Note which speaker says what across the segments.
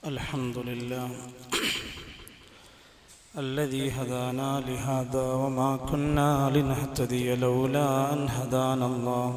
Speaker 1: الحمد لله الذي هدانا لهذا وما كنا لنهتدي لولا أن هدانا الله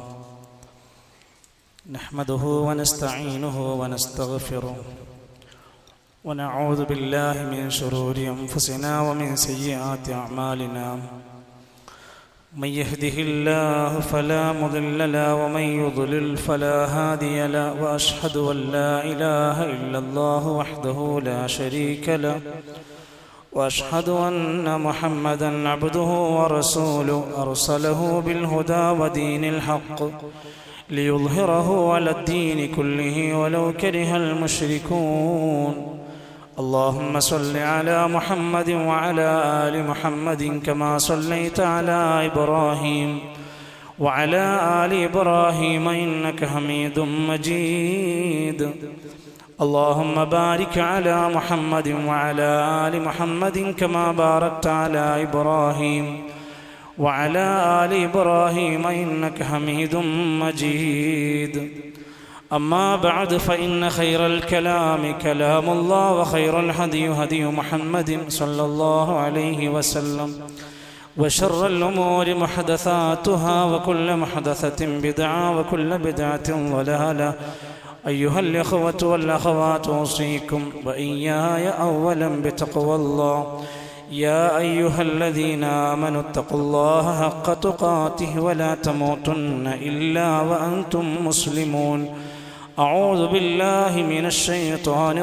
Speaker 1: نحمده ونستعينه ونستغفره ونعوذ بالله من شرور أنفسنا ومن سيئات أعمالنا من يهده الله فلا مضل له ومن يضلل فلا هادي له واشهد ان لا اله الا الله وحده لا شريك له واشهد ان محمدا عبده ورسوله ارسله بالهدى ودين الحق ليظهره على الدين كله ولو كره المشركون اللهم صل على محمد وعلى آل محمد كما صليت على إبراهيم وعلى آل إبراهيم إنك حميد مجيد اللهم بارك على محمد وعلى آل محمد كما باركت على إبراهيم وعلى آل إبراهيم إنك حميد مجيد أما بعد فإن خير الكلام كلام الله وخير الهدي هدي محمد صلى الله عليه وسلم وشر الأمور محدثاتها وكل محدثة بدعة وكل بدعة ضلالة أيها الإخوة والأخوات أوصيكم وإياي أولا بتقوى الله يا أيها الذين آمنوا اتقوا الله حق تقاته ولا تموتن إلا وأنتم مسلمون أعوذ بالله من الشيطان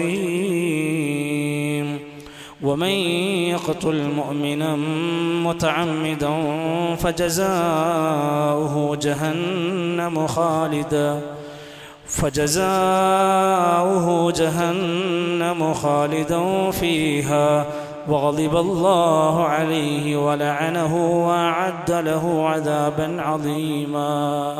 Speaker 1: الرجيم ومن يقتل مؤمنا متعمدا فجزاؤه جهنم خالدا فجزاؤه جهنم خالدا فيها وغضب الله عليه ولعنه وأعد له عذابا عظيما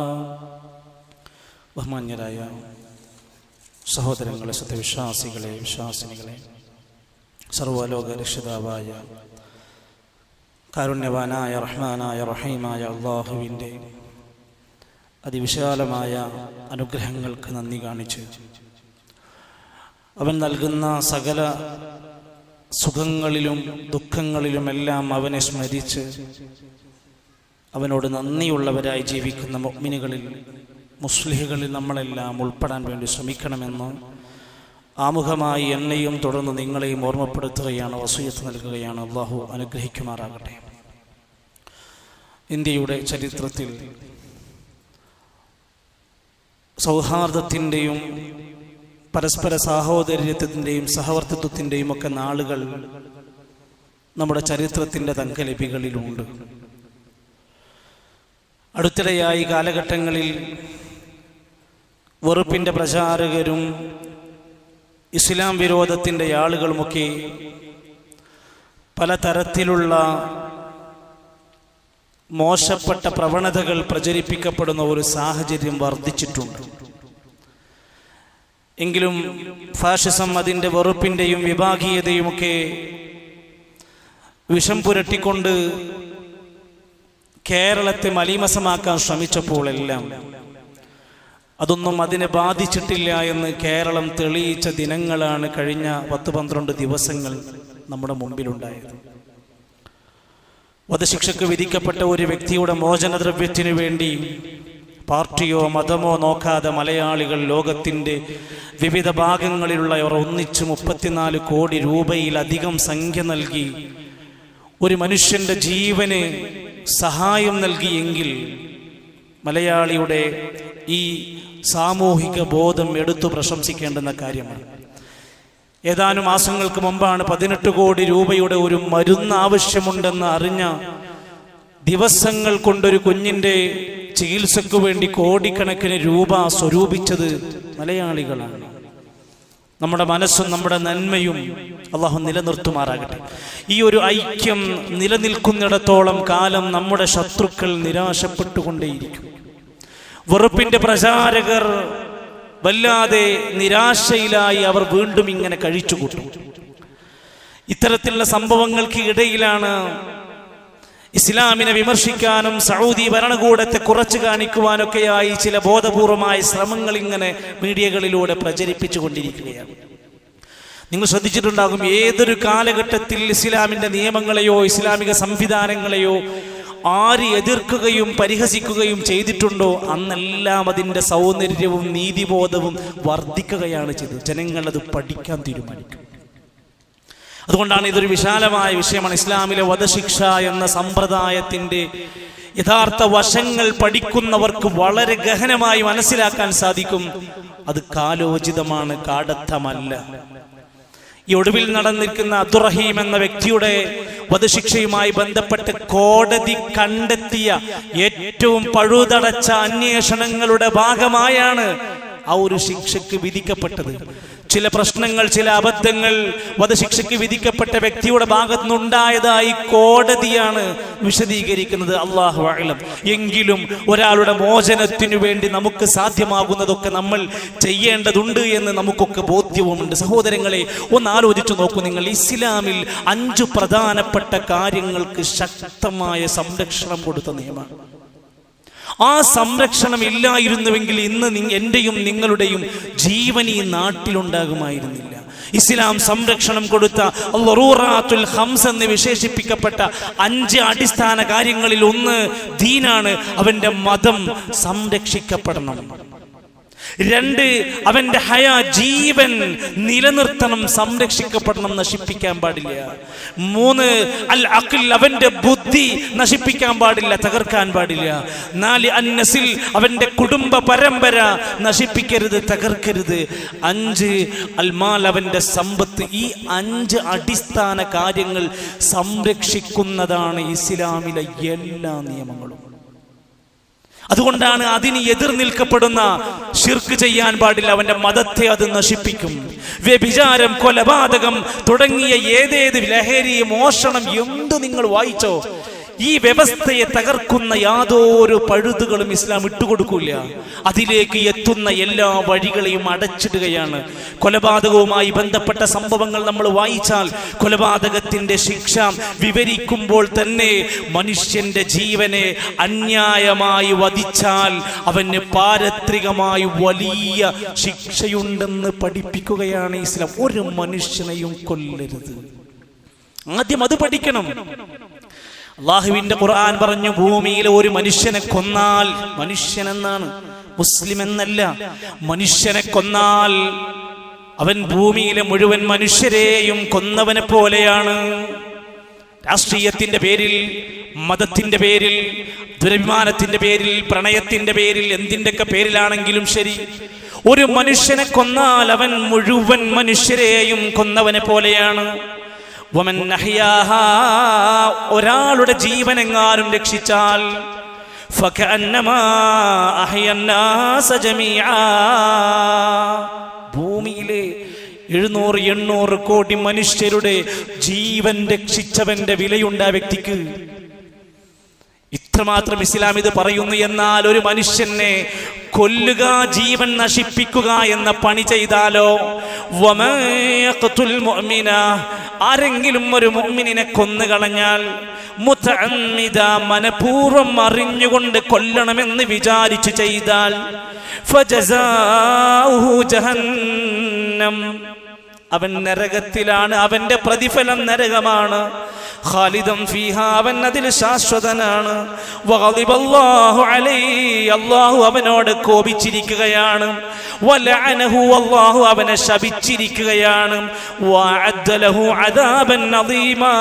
Speaker 1: ബഹുമാന്യരായ സഹോദരങ്ങളെ സത്യവിശ്വാസികളെ വിശ്വാസിനികളെ സർവലോക രക്ഷിതാവായ കാരുണ്യവാനായ റഹ്മാനായ റഹീമായ അള്ളാഹുവിൻ്റെ അതിവിശാലമായ അനുഗ്രഹങ്ങൾക്ക് നന്ദി കാണിച്ച് അവൻ നൽകുന്ന സകല സുഖങ്ങളിലും ദുഃഖങ്ങളിലുമെല്ലാം അവനെ സ്മരിച്ച് അവനോട് നന്ദിയുള്ളവരായി ജീവിക്കുന്ന മുഗ്മിനുകളിൽ മുസ്ലിഹുകളിൽ നമ്മളെല്ലാം ഉൾപ്പെടാൻ വേണ്ടി ശ്രമിക്കണമെന്ന് ആമുഖമായി എന്നെയും തുടർന്ന് നിങ്ങളെയും ഓർമ്മപ്പെടുത്തുകയാണ് വസൂയത്ത് നൽകുകയാണ് അള്ളാഹു അനുഗ്രഹിക്കുമാറാകട്ടെ ഇന്ത്യയുടെ ചരിത്രത്തിൽ സൗഹാർദ്ദത്തിൻ്റെയും പരസ്പര സാഹോദര്യത്തിൻ്റെയും സഹവർത്തിത്വത്തിൻ്റെയും ഒക്കെ നാളുകൾ നമ്മുടെ ചരിത്രത്തിൻ്റെ തങ്കലിപികളിലുണ്ട് അടുത്തിടെയായി കാലഘട്ടങ്ങളിൽ വെറുപ്പിൻ്റെ പ്രചാരകരും ഇസ്ലാം വിരോധത്തിൻ്റെ ആളുകളുമൊക്കെ പലതരത്തിലുള്ള മോശപ്പെട്ട പ്രവണതകൾ പ്രചരിപ്പിക്കപ്പെടുന്ന ഒരു സാഹചര്യം വർദ്ധിച്ചിട്ടുണ്ട് എങ്കിലും ഫാഷിസം അതിൻ്റെ വെറുപ്പിൻ്റെയും വിഭാഗീയതയുമൊക്കെ വിഷം പുരട്ടിക്കൊണ്ട് കേരളത്തെ മലീമസമാക്കാൻ ശ്രമിച്ചപ്പോൾ എല്ലാം അതൊന്നും അതിനെ ബാധിച്ചിട്ടില്ല എന്ന് കേരളം തെളിയിച്ച ദിനങ്ങളാണ് കഴിഞ്ഞ പത്ത് പന്ത്രണ്ട് ദിവസങ്ങൾ നമ്മുടെ മുമ്പിലുണ്ടായത് വധശിക്ഷക്ക് വിധിക്കപ്പെട്ട ഒരു വ്യക്തിയുടെ മോചനദ്രവ്യത്തിനു വേണ്ടി പാർട്ടിയോ മതമോ നോക്കാതെ മലയാളികൾ ലോകത്തിൻ്റെ വിവിധ ഭാഗങ്ങളിലുള്ളവർ ഒന്നിച്ച് മുപ്പത്തിനാല് കോടി രൂപയിലധികം സംഖ്യ നൽകി ഒരു മനുഷ്യന്റെ ജീവന് സഹായം നൽകിയെങ്കിൽ മലയാളിയുടെ ഈ സാമൂഹിക ബോധം എടുത്തു പ്രശംസിക്കേണ്ടുന്ന കാര്യമാണ് ഏതാനും മാസങ്ങൾക്ക് മുമ്പാണ് പതിനെട്ട് കോടി രൂപയുടെ ഒരു മരുന്ന് ആവശ്യമുണ്ടെന്ന് അറിഞ്ഞ ദിവസങ്ങൾ കൊണ്ടൊരു കുഞ്ഞിൻ്റെ ചികിത്സയ്ക്ക് വേണ്ടി കോടിക്കണക്കിന് രൂപ സ്വരൂപിച്ചത് മലയാളികളാണ് നമ്മുടെ മനസ്സും നമ്മുടെ നന്മയും അള്ളാഹു നിലനിർത്തുമാറാകട്ടെ ഈ ഒരു ഐക്യം നിലനിൽക്കുന്നിടത്തോളം കാലം നമ്മുടെ ശത്രുക്കൾ നിരാശപ്പെട്ടുകൊണ്ടേയിരിക്കും വെറുപ്പിന്റെ പ്രചാരകർ വല്ലാതെ നിരാശയിലായി അവർ വീണ്ടും ഇങ്ങനെ കഴിച്ചുകൂട്ടും ഇത്തരത്തിലുള്ള സംഭവങ്ങൾക്ക് ഇടയിലാണ് ഇസ്ലാമിനെ വിമർശിക്കാനും സൗദി ഭരണകൂടത്തെ കുറച്ചു കാണിക്കുവാനൊക്കെയായി ചില ബോധപൂർവമായ ശ്രമങ്ങൾ ഇങ്ങനെ മീഡിയകളിലൂടെ പ്രചരിപ്പിച്ചു കൊണ്ടിരിക്കുകയാണ് നിങ്ങൾ ശ്രദ്ധിച്ചിട്ടുണ്ടാകും ഏതൊരു കാലഘട്ടത്തിൽ ഇസ്ലാമിന്റെ നിയമങ്ങളെയോ ഇസ്ലാമിക സംവിധാനങ്ങളെയോ ആര് എതിർക്കുകയും പരിഹസിക്കുകയും ചെയ്തിട്ടുണ്ടോ അന്നെല്ലാം അതിൻ്റെ സൗന്ദര്യവും നീതിബോധവും വർദ്ധിക്കുകയാണ് ചെയ്തത് ജനങ്ങൾ അത് പഠിക്കാൻ തീരുമാനിക്കും അതുകൊണ്ടാണ് ഇതൊരു വിശാലമായ വിഷയമാണ് ഇസ്ലാമിലെ വധശിക്ഷ എന്ന സമ്പ്രദായത്തിന്റെ യഥാർത്ഥ വശങ്ങൾ പഠിക്കുന്നവർക്ക് വളരെ ഗഹനമായി മനസ്സിലാക്കാൻ സാധിക്കും അത് കാലോചിതമാണ് കാടത്തമല്ല ഈ ഒടുവിൽ നടന്നിരിക്കുന്ന അബ്ദുറഹീം എന്ന വ്യക്തിയുടെ വധശിക്ഷയുമായി ബന്ധപ്പെട്ട് കോടതി കണ്ടെത്തിയ ഏറ്റവും പഴുതടച്ച അന്വേഷണങ്ങളുടെ ഭാഗമായാണ് ആ ഒരു ശിക്ഷയ്ക്ക് വിധിക്കപ്പെട്ടത് ചില പ്രശ്നങ്ങൾ ചില അബദ്ധങ്ങൾ വധശിക്ഷയ്ക്ക് വിധിക്കപ്പെട്ട വ്യക്തിയുടെ ഭാഗത്തു നിന്നുണ്ടായതായി കോടതിയാണ് വിശദീകരിക്കുന്നത് അള്ളാഹു അലം എങ്കിലും ഒരാളുടെ മോചനത്തിനു വേണ്ടി നമുക്ക് സാധ്യമാകുന്നതൊക്കെ നമ്മൾ ചെയ്യേണ്ടതുണ്ട് എന്ന് നമുക്കൊക്കെ ബോധ്യവുമുണ്ട് സഹോദരങ്ങളെ ഒന്ന് ആലോചിച്ചു നോക്കൂ നിങ്ങൾ ഇസ്ലാമിൽ അഞ്ചു പ്രധാനപ്പെട്ട കാര്യങ്ങൾക്ക് ശക്തമായ സംരക്ഷണം കൊടുത്ത നിയമമാണ് ആ സംരക്ഷണം ഇല്ലായിരുന്നുവെങ്കിൽ ഇന്ന് നി- എന്റെയും നിങ്ങളുടെയും ജീവൻ ഈ നാട്ടിലുണ്ടാകുമായിരുന്നില്ല ഇസ്ലാം സംരക്ഷണം കൊടുത്ത ലറൂറാത്തുൽ ഹംസ് എന്ന് വിശേഷിപ്പിക്കപ്പെട്ട അഞ്ച് അടിസ്ഥാന കാര്യങ്ങളിൽ ഒന്ന് ദീനാണ് അവന്റെ മതം സംരക്ഷിക്കപ്പെടണം രണ്ട് അവന്റെ ഹയ ജീവൻ നിലനിർത്തണം സംരക്ഷിക്കപ്പെടണം നശിപ്പിക്കാൻ പാടില്ല മൂന്ന് അൽ അഖിൽ അവന്റെ ബുദ്ധി നശിപ്പിക്കാൻ പാടില്ല തകർക്കാൻ പാടില്ല നാല് അന്നസിൽ അവന്റെ കുടുംബ പരമ്പര നശിപ്പിക്കരുത് തകർക്കരുത് അഞ്ച് അൽമാൽ അവന്റെ സമ്പത്ത് ഈ അഞ്ച് അടിസ്ഥാന കാര്യങ്ങൾ സംരക്ഷിക്കുന്നതാണ് ഇസ്ലാമിലെ എല്ലാ നിയമങ്ങളും അതുകൊണ്ടാണ് അതിന് എതിർ നിൽക്കപ്പെടുന്ന ഷിർക്ക് ചെയ്യാൻ പാടില്ല അവന്റെ മതത്തെ അത് നശിപ്പിക്കും വ്യഭിചാരം കൊലപാതകം തുടങ്ങിയ ഏതേത് ലഹരി മോഷണം എന്ത് നിങ്ങൾ വായിച്ചോ ഈ വ്യവസ്ഥയെ തകർക്കുന്ന യാതൊരു പഴുതുകളും ഇസ്ലാം ഇട്ടുകൊടുക്കൂല അതിലേക്ക് എത്തുന്ന എല്ലാ വഴികളെയും അടച്ചിടുകയാണ് കൊലപാതകവുമായി ബന്ധപ്പെട്ട സംഭവങ്ങൾ നമ്മൾ വായിച്ചാൽ കൊലപാതകത്തിന്റെ ശിക്ഷ വിവരിക്കുമ്പോൾ തന്നെ മനുഷ്യന്റെ ജീവനെ അന്യായമായി വധിച്ചാൽ അവന് പാരത്രികമായി വലിയ ശിക്ഷയുണ്ടെന്ന് പഠിപ്പിക്കുകയാണ് ഇസ്ലാം ഒരു മനുഷ്യനെയും കൊല്ലരുത് ആദ്യം അത് പഠിക്കണം അള്ളാഹുവിന്റെ ഖുർആൻ പറഞ്ഞു ഭൂമിയിൽ ഒരു മനുഷ്യനെ കൊന്നാൽ മനുഷ്യൻ എന്നാണ് മുസ്ലിം എന്നല്ല മനുഷ്യനെ കൊന്നാൽ അവൻ ഭൂമിയിലെ മുഴുവൻ മനുഷ്യരെയും കൊന്നവനെ പോലെയാണ് രാഷ്ട്രീയത്തിന്റെ പേരിൽ മതത്തിന്റെ പേരിൽ ദുരഭിമാനത്തിന്റെ പേരിൽ പ്രണയത്തിന്റെ പേരിൽ എന്തിൻ്റെയൊക്കെ പേരിലാണെങ്കിലും ശരി ഒരു മനുഷ്യനെ കൊന്നാൽ അവൻ മുഴുവൻ മനുഷ്യരെയും കൊന്നവനെ പോലെയാണ് വമൻ അഹ്യാഹാ, ഒരാളുടെ ജീവനെങ്ങാനും രക്ഷിച്ചാൽ ഫകഅന്നമാ അഹ്യന്നാസ ജമീആ. ഭൂമിയിലെ എഴുന്നൂറ് എണ്ണൂറ് കോടി മനുഷ്യരുടെ ജീവൻ രക്ഷിച്ചവന്റെ വിലയുണ്ട് ആ വ്യക്തിക്ക് ഇത്രമാത്രം ഇസ്ലാം ഇത് പറയുന്നു എന്നാൽ ഒരു മനുഷ്യനെ കൊല്ലുക ജീവൻ നശിപ്പിക്കുക എന്ന പണി ചെയ്താലോ വമൻ യഖ്തുൽ മുഅ്മിന, ആരെങ്കിലും ഒരു മുഅ്മിനിനെ കൊന്നു കളഞ്ഞാൽ മുതഅമ്മിദ മനപൂർവം അറിഞ്ഞുകൊണ്ട് കൊല്ലണമെന്ന് വിചാരിച്ചു ചെയ്താൽ ഫജസാഉഹു ജഹന്നം അവൻ നരകത്തിലാണ് അവന്റെ പ്രതിഫലം നരകമാണ് ഖാലിദം ഫീഹ അവൻ അതിൽ ശാശ്വതനാണ് വഗളിബല്ലാഹു അലൈഹി അല്ലാഹു അവനോട് കോപിച്ചിരിക്കുകയാണ് വലഅനഹു അല്ലാഹു അവനെ ശപിച്ചിരിക്കുകയാണ് വഅദ്ദ ലഹു അദാബൻ അദീമാ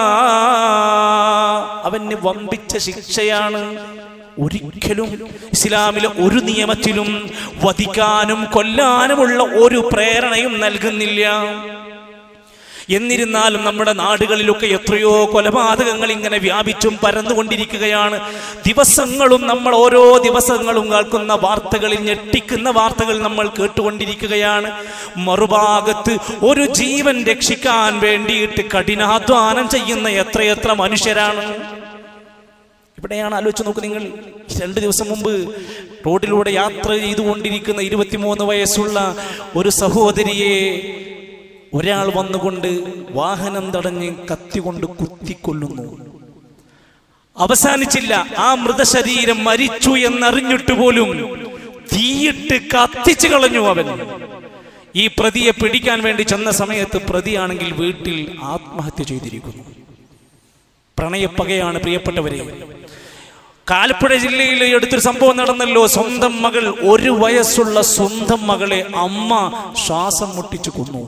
Speaker 1: അവന് വമ്പിച്ച ശിക്ഷയാണ് ഒരിക്കലും ഇസ്ലാമിലെ ഒരു നിയമത്തിലും വധിക്കാനും കൊല്ലാനുമുള്ള ഒരു പ്രേരണയും നൽകുന്നില്ല എന്നിരുന്നാലും നമ്മുടെ നാടുകളിലൊക്കെ എത്രയോ കൊലപാതകങ്ങൾ ഇങ്ങനെ വ്യാപിച്ചും പരന്നുകൊണ്ടിരിക്കുകയാണ് ദിവസങ്ങളും നമ്മൾ ഓരോ ദിവസങ്ങളും കേൾക്കുന്ന വാർത്തകളിൽ ഞെട്ടിക്കുന്ന വാർത്തകൾ നമ്മൾ കേട്ടുകൊണ്ടിരിക്കുകയാണ് മറുഭാഗത്ത് ഒരു ജീവൻ രക്ഷിക്കാൻ വേണ്ടിയിട്ട് കഠിനാധ്വാനം ചെയ്യുന്ന എത്രയെത്ര മനുഷ്യരാണ് ഇവിടെയാണ് ആലോചിച്ച് നോക്ക് നിങ്ങൾ രണ്ട് ദിവസം മുമ്പ് റോഡിലൂടെ യാത്ര ചെയ്തുകൊണ്ടിരിക്കുന്ന ഇരുപത്തിമൂന്ന് വയസ്സുള്ള ഒരു സഹോദരിയെ ഒരാൾ വന്നുകൊണ്ട് വാഹനം തടഞ്ഞ് കത്തികൊണ്ട് കുത്തിക്കൊല്ലുന്നു അവസാനിച്ചില്ല ആ മൃതശരീരം മരിച്ചു എന്നറിഞ്ഞിട്ട് പോലും തീയിട്ട് കത്തിച്ചു കളഞ്ഞു അവൻ ഈ പ്രതിയെ പിടിക്കാൻ വേണ്ടി ചെന്ന സമയത്ത് പ്രതിയാണെങ്കിൽ വീട്ടിൽ ആത്മഹത്യ ചെയ്തിരിക്കുന്നു പ്രണയപ്പകയാണ് പ്രിയപ്പെട്ടവരെ ആലപ്പുഴ ജില്ലയിൽ ഈ അടുത്തൊരു സംഭവം നടന്നല്ലോ സ്വന്തം മകൾ ഒരു വയസ്സുള്ള സ്വന്തം മകളെ അമ്മ ശ്വാസം മുട്ടിച്ചു കൊന്നു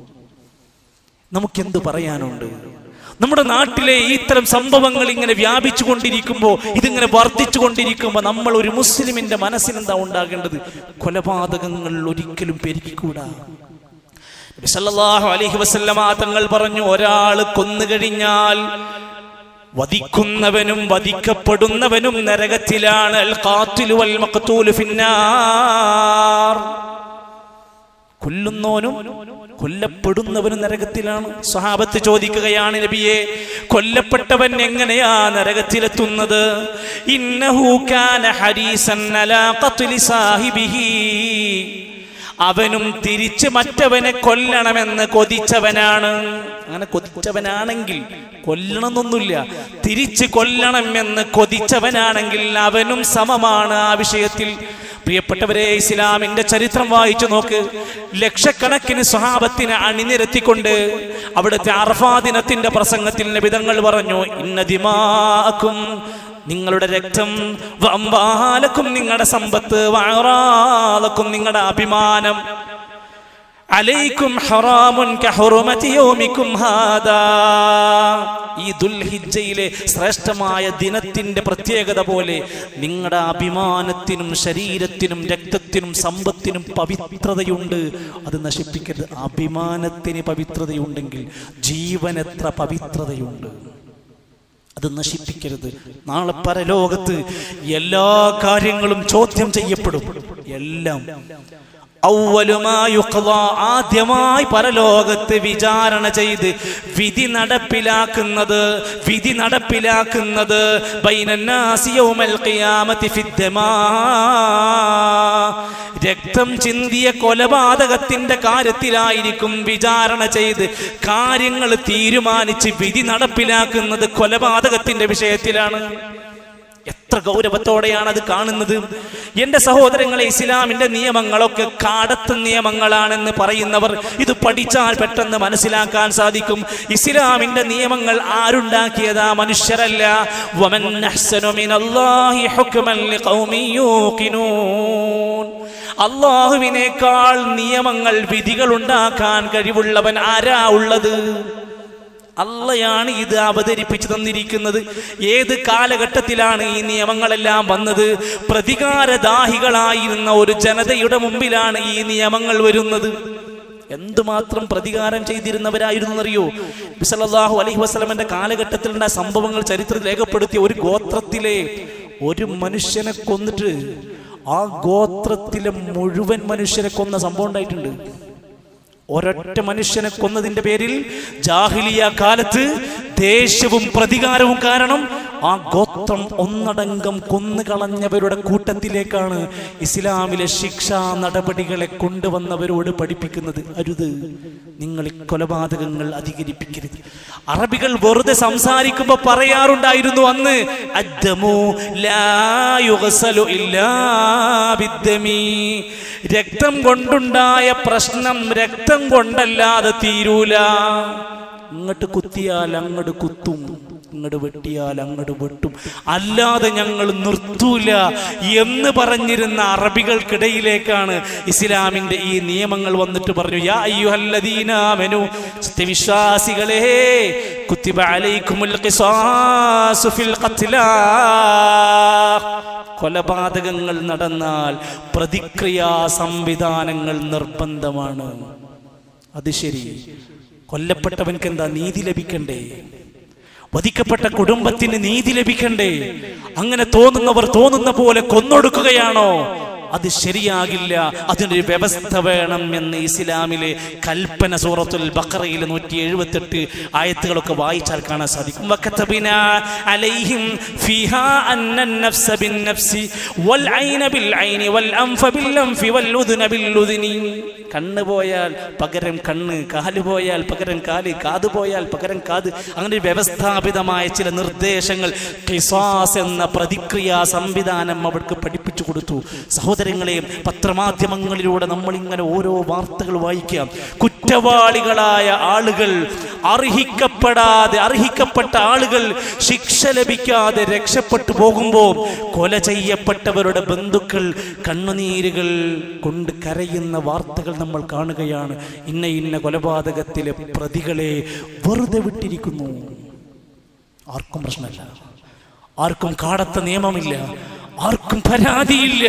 Speaker 1: നമുക്കെന്ത് പറയാനുണ്ട് നമ്മുടെ നാട്ടിലെ ഇത്തരം സംഭവങ്ങൾ ഇങ്ങനെ വ്യാപിച്ചു കൊണ്ടിരിക്കുമ്പോൾ ഇതിങ്ങനെ വർദ്ധിച്ചു കൊണ്ടിരിക്കുമ്പോൾ നമ്മൾ ഒരു മുസ്ലിമിന്റെ മനസ്സിനെന്താ ഉണ്ടാകേണ്ടത് കൊലപാതകങ്ങൾ ഒരിക്കലും പെരുകിക്കൂടാ നബി സല്ലല്ലാഹു അലൈഹി വസല്ലമ തങ്ങൾ പറഞ്ഞു ഒരാൾ കൊന്നു കഴിഞ്ഞാൽ വധിക്കുന്നവനും വധിക്കപ്പെടുന്നവനും നരകത്തിലാണ് അൽ ഖാത്തിലു വൽ മഖ്തൂലു ഫിന്നാർ കൊല്ലുന്നവനും കൊല്ലപ്പെടുന്നവനും നരകത്തിലാണ് സ്വഹാബത്ത് ചോദിക്കുകയാണ് നബിയെ കൊല്ലപ്പെട്ടവൻ എങ്ങനെയാ നരകത്തിലെത്തുന്നത് ഇന്നഹു കാന ഹരീസൻ അലാ ഖത്ലി സാഹിബിഹി അവനും തിരിച്ച് മറ്റവനെ കൊല്ലണമെന്ന് കൊതിച്ചവനാണ് അങ്ങനെ കൊതിച്ചവനാണെങ്കിൽ കൊല്ലണമെന്നൊന്നുമില്ല തിരിച്ച് കൊല്ലണം എന്ന് കൊതിച്ചവനാണെങ്കിൽ അവനും സമമാണ് ആ വിഷയത്തിൽ പ്രിയപ്പെട്ടവരെ ഇസ്ലാമിന്റെ ചരിത്രം വായിച്ചു നോക്ക് ലക്ഷക്കണക്കിന് സ്വഹാബത്തിനെ അണിനിരത്തിക്കൊണ്ട് അവിടുത്തെ അർഫാ ദിനത്തിന്റെ പ്രസംഗത്തിൽ നബിതങ്ങൾ പറഞ്ഞു ഇന്നതിമാക്കും നിങ്ങളുടെ രക്തം വമ്പാലക്കും നിങ്ങളുടെ സമ്പത്ത് വാറാലക്കും നിങ്ങളുടെ അഭിമാനം അലൈക്കും ഹറാമുൻ കഹുറുമതി യൗമിക്കും ഹാദാ ഈ ദുൽഹിജ്ജയിലെ ശ്രേഷ്ഠമായ ദിനത്തിന്റെ പ്രത്യേകത പോലെ നിങ്ങളുടെ അഭിമാനത്തിനും ശരീരത്തിനും രക്തത്തിനും സമ്പത്തിനും പവിത്രതയുണ്ട് അത് നശിപ്പിക്കരുത് അഭിമാനത്തിന് പവിത്രതയുണ്ടെങ്കിൽ ജീവനെത്ര പവിത്രതയുണ്ട് അത് നശിപ്പിക്കരുത് നാളെ പരലോകത്ത് എല്ലാ കാര്യങ്ങളും ചോദ്യം ചെയ്യപ്പെടും എല്ലാം ഔവലുമായി ആദ്യമായി പരലോകത്ത് വിചാരണ ചെയ്ത് വിധി നടപ്പിലാക്കുന്നത് വിധി നടപ്പിലാക്കുന്നത് ബൈനന്നാസി യൗമൽ ഖിയാമത്തി ഫിദ്ദമാ രക്തം ചിന്തിയ കൊലപാതകത്തിന്റെ കാര്യത്തിലായിരിക്കും വിചാരണ ചെയ്ത് കാര്യങ്ങൾ തീരുമാനിച്ച് വിധി നടപ്പിലാക്കുന്നത് കൊലപാതകത്തിന്റെ വിഷയത്തിലാണ് എത്ര ഗൗരവത്തോടെയാണ് അത് കാണുന്നത് എന്റെ സഹോദരങ്ങളെ ഇസ്ലാമിന്റെ നിയമങ്ങളൊക്കെ കാടത്ത് നിയമങ്ങളാണെന്ന് പറയുന്നവർ ഇത് പഠിച്ചാൽ പെട്ടെന്ന് മനസ്സിലാക്കാൻ സാധിക്കും ഇസ്ലാമിന്റെ നിയമങ്ങൾ ആരുണ്ടാക്കിയതാ മനുഷ്യരല്ല വമൻ അഹ്സനു മിനല്ലാഹി ഹുക്മൻ ലിഖൗമി യൂഖിനൂൻ അള്ളാഹുവിനേക്കാൾ നിയമങ്ങൾ വിധികൾ ഉണ്ടാക്കാൻ കഴിവുള്ളവൻ ആരാ ഉള്ളത് അള്ളയാണ് ഇത് അവതരിപ്പിച്ചു തന്നിരിക്കുന്നത് ഏത് കാലഘട്ടത്തിലാണ് ഈ നിയമങ്ങളെല്ലാം വന്നത് പ്രതികാരദാഹികളായിരുന്ന ഒരു ജനതയുടെ മുമ്പിലാണ് ഈ നിയമങ്ങൾ വരുന്നത് എന്തുമാത്രം പ്രതികാരം ചെയ്തിരുന്നവരായിരുന്നു എന്നറിയോ ബിസലല്ലാഹു അലൈഹി വസ്ലമന്റെ കാലഘട്ടത്തിലുണ്ടായ സംഭവങ്ങൾ ചരിത്രത്തിൽ രേഖപ്പെടുത്തിയ ഒരു ഗോത്രത്തിലെ ഒരു മനുഷ്യനെ കൊന്നിട്ട് ആ ഗോത്രത്തിലെ മുഴുവൻ മനുഷ്യരെ കൊന്ന സംഭവം ഉണ്ടായിട്ടുണ്ട് ഒരൊറ്റ മനുഷ്യനെ കൊന്നതിന്റെ പേരിൽ ജാഹിലിയ കാലത്ത് ദേഷ്യവും പ്രതികാരവും കാരണം ആ ഗോത്രം ഒന്നടങ്കം കൊന്നുകളഞ്ഞവരുടെ കൂട്ടത്തിലേക്കാണ് ഇസ്ലാമിലെ ശിക്ഷാ നടപടികളെ കൊണ്ടുവന്നവരോട് പഠിപ്പിക്കുന്നത് അരുത് നിങ്ങൾ ഈ കൊലപാതകങ്ങൾ അധികരിപ്പിക്കരുത് അറബികൾ വെറുതെ സംസാരിക്കുമ്പോ പറയാറുണ്ടായിരുന്നു അന്ന് അദ്ദമു ലാ യുഗ്സലു ഇല്ലാ ബിദ്ദമി രക്തം കൊണ്ടുണ്ടായ പ്രശ്നം രക്തം കൊണ്ടല്ലാതെ തീരൂല ഇങ്ങോട്ട് കുത്തിയാൽ അങ്ങോട്ട് കുത്തും ഇങ്ങോട്ട് വെട്ടിയാൽ അങ്ങോട്ട് വെട്ടും അല്ലാതെ ഞങ്ങൾ നിർത്തൂല എന്ന് പറഞ്ഞിരുന്ന അറബികൾക്കിടയിലേക്കാണ് ഇസ്ലാമിന്റെ ഈ നിയമങ്ങൾ വന്നിട്ട് പറഞ്ഞു യാ അയ്യുഹല്ലദീനാമനു സത്യവിശ്വാസികളെ കുത്തിബ അലൈക്കുമുൽ ഖിസാസു ഫിൽ ഖത്ലാ കൊലപാതകങ്ങൾ നടന്നാൽ പ്രതിക്രിയാ സംവിധാനങ്ങൾ നിർബന്ധമാണ് അത് ശരി കൊല്ലപ്പെട്ടവൻക്ക് എന്താ നീതി ലഭിക്കണ്ടേ വധിക്കപ്പെട്ട കുടുംബത്തിന് നീതി ലഭിക്കണ്ടേ അങ്ങനെ തോന്നുന്നവർ തോന്നുന്ന പോലെ കൊന്നൊടുക്കുകയാണോ അത് ശരിയാകില്ല അതിനൊരു വ്യവസ്ഥ വേണം എന്ന് ഇസ്ലാമിലെ കൽപ്പന സൂറത്തുൽ ബഖറയിൽ നൂറ്റി എഴുപത്തെട്ട് ആയത്തുകളൊക്കെ വായിച്ചാൽ കാണാൻ സാധിക്കും വക്കതബിനാ അലൈഹിം ഫിഹാ അന്ന النفس بالنفس والعين بالعين والأنف بالأنف والأذن بالأذن കണ്ണ് പോയാൽ പകരം കണ്ണ് കാല് പോയാൽ പകരം കാല് കാത് പോയാൽ പകരം കാത് അങ്ങനെ ഒരു വ്യവസ്ഥാപിതമായ ചില നിർദ്ദേശങ്ങൾ ഖിസാസ് എന്ന പ്രതിക്രിയാ സംവിധാനം അവർക്ക് പഠിപ്പിച്ചു കൊടുത്തു സഹോദരങ്ങളെ പത്രമാധ്യമങ്ങളിലൂടെ നമ്മൾ ഇങ്ങനെ ഓരോ വാർത്തകൾ വായിക്കാം കുറ്റവാളികളായ ആളുകൾ അർഹിക്കപ്പെടാതെ അർഹിക്കപ്പെട്ട ആളുകൾ ശിക്ഷ ലഭിക്കാതെ രക്ഷപ്പെട്ടു പോകുമ്പോൾ കൊല ചെയ്യപ്പെട്ടവരുടെ ബന്ധുക്കൾ കണ്ണുനീരുകൾ കൊണ്ട് കരയുന്ന വാർത്തകൾ നമ്മൾ കാണുകയാണ് ഇന്ന ഇന്ന കൊലപാതകത്തിലെ പ്രതികളെ വെറുതെ വിട്ടിരിക്കുന്നു ആർക്കും പ്രശ്നമില്ല ആർക്കും കാടത്ത നിയമമില്ല ആർക്കും പരാതിയില്ല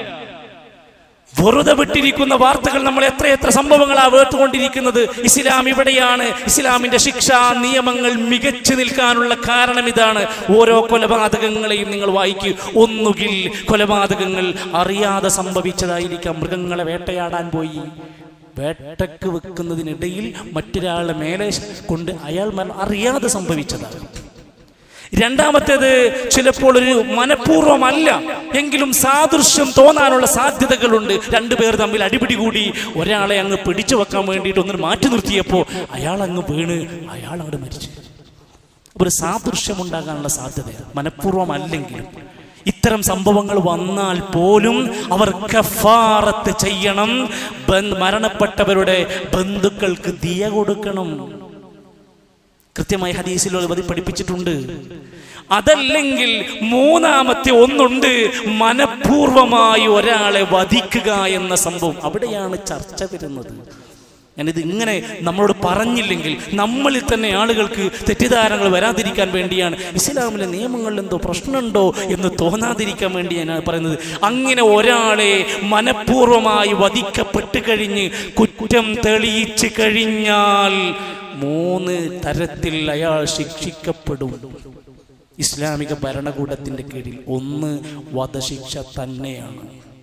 Speaker 1: വെറുതെ വിട്ടിരിക്കുന്ന വാർത്തകൾ നമ്മൾ എത്രയെത്ര സംഭവങ്ങളാ വേർത്തുകൊണ്ടിരിക്കുന്നത് ഇസ്ലാം ഇവിടെയാണ് ഇസ്ലാമിന്റെ ശിക്ഷാ നിയമങ്ങൾ മികച്ചു നിൽക്കാനുള്ള കാരണം ഇതാണ് ഓരോ കൊലപാതകങ്ങളെയും നിങ്ങൾ വായിക്കൂ ഒന്നുകിൽ കൊലപാതകങ്ങൾ അറിയാതെ സംഭവിച്ചതായിരിക്കാം മൃഗങ്ങളെ വേട്ടയാടാൻ പോയി വേട്ടക്ക് വെക്കുന്നതിനിടയിൽ മറ്റൊരാളുടെ മേലെ കൊണ്ട് അയാൾ മരണം അറിയാതെ സംഭവിച്ചതാകും രണ്ടാമത്തേത് ചിലപ്പോൾ ഒരു മനഃപൂർവ്വമല്ല എങ്കിലും സാദൃശ്യം തോന്നാനുള്ള സാധ്യതകളുണ്ട് രണ്ടുപേർ തമ്മിൽ അടിപിടി കൂടി ഒരാളെ അങ്ങ് പിടിച്ചു വെക്കാൻ വേണ്ടിയിട്ട് ഒന്നിന് മാറ്റി നിർത്തിയപ്പോൾ അയാൾ അങ്ങ് വീണ് അയാൾ അങ്ങോട്ട് മരിച്ചു ഒരു സാദൃശ്യം ഉണ്ടാകാനുള്ള സാധ്യത മനഃപൂർവ്വമല്ലെങ്കിലും ഇത്തരം സംഭവങ്ങൾ വന്നാൽ പോലും അവർ കഫാറത്ത് ചെയ്യണം ബന്ധ- മരണപ്പെട്ടവരുടെ ബന്ധുക്കൾക്ക് ദിയ കൊടുക്കണം കൃത്യമായി ഹദീസിൽ അത് പഠിപ്പിച്ചിട്ടുണ്ട് അതല്ലെങ്കിൽ മൂന്നാമത്തെ ഒന്നുണ്ട് മനഃപൂർവമായി ഒരാളെ വധിക്കുക എന്ന സംഭവം അവിടെയാണ് ചർച്ച വരുന്നത് ഞാനിത് ഇങ്ങനെ നമ്മളോട് പറഞ്ഞില്ലെങ്കിൽ നമ്മളിൽ തന്നെ ആളുകൾക്ക് തെറ്റിദ്ധാരണകൾ വരാതിരിക്കാൻ വേണ്ടിയാണ് ഇസ്ലാമിലെ നിയമങ്ങളിൽ എന്തോ പ്രശ്നമുണ്ടോ എന്ന് തോന്നാതിരിക്കാൻ വേണ്ടിയാണ് പറയുന്നത് അങ്ങനെ ഒരാളെ മനഃപൂർവമായി വധിക്കപ്പെട്ട് കഴിഞ്ഞ് കുറ്റം തെളിയിച്ച് കഴിഞ്ഞാൽ മൂന്ന് തരത്തിൽ അയാൾ ശിക്ഷിക്കപ്പെടും ഇസ്ലാമിക ഭരണകൂടത്തിന്റെ കീഴിൽ ഒന്ന് വധശിക്ഷ തന്നെയാണ്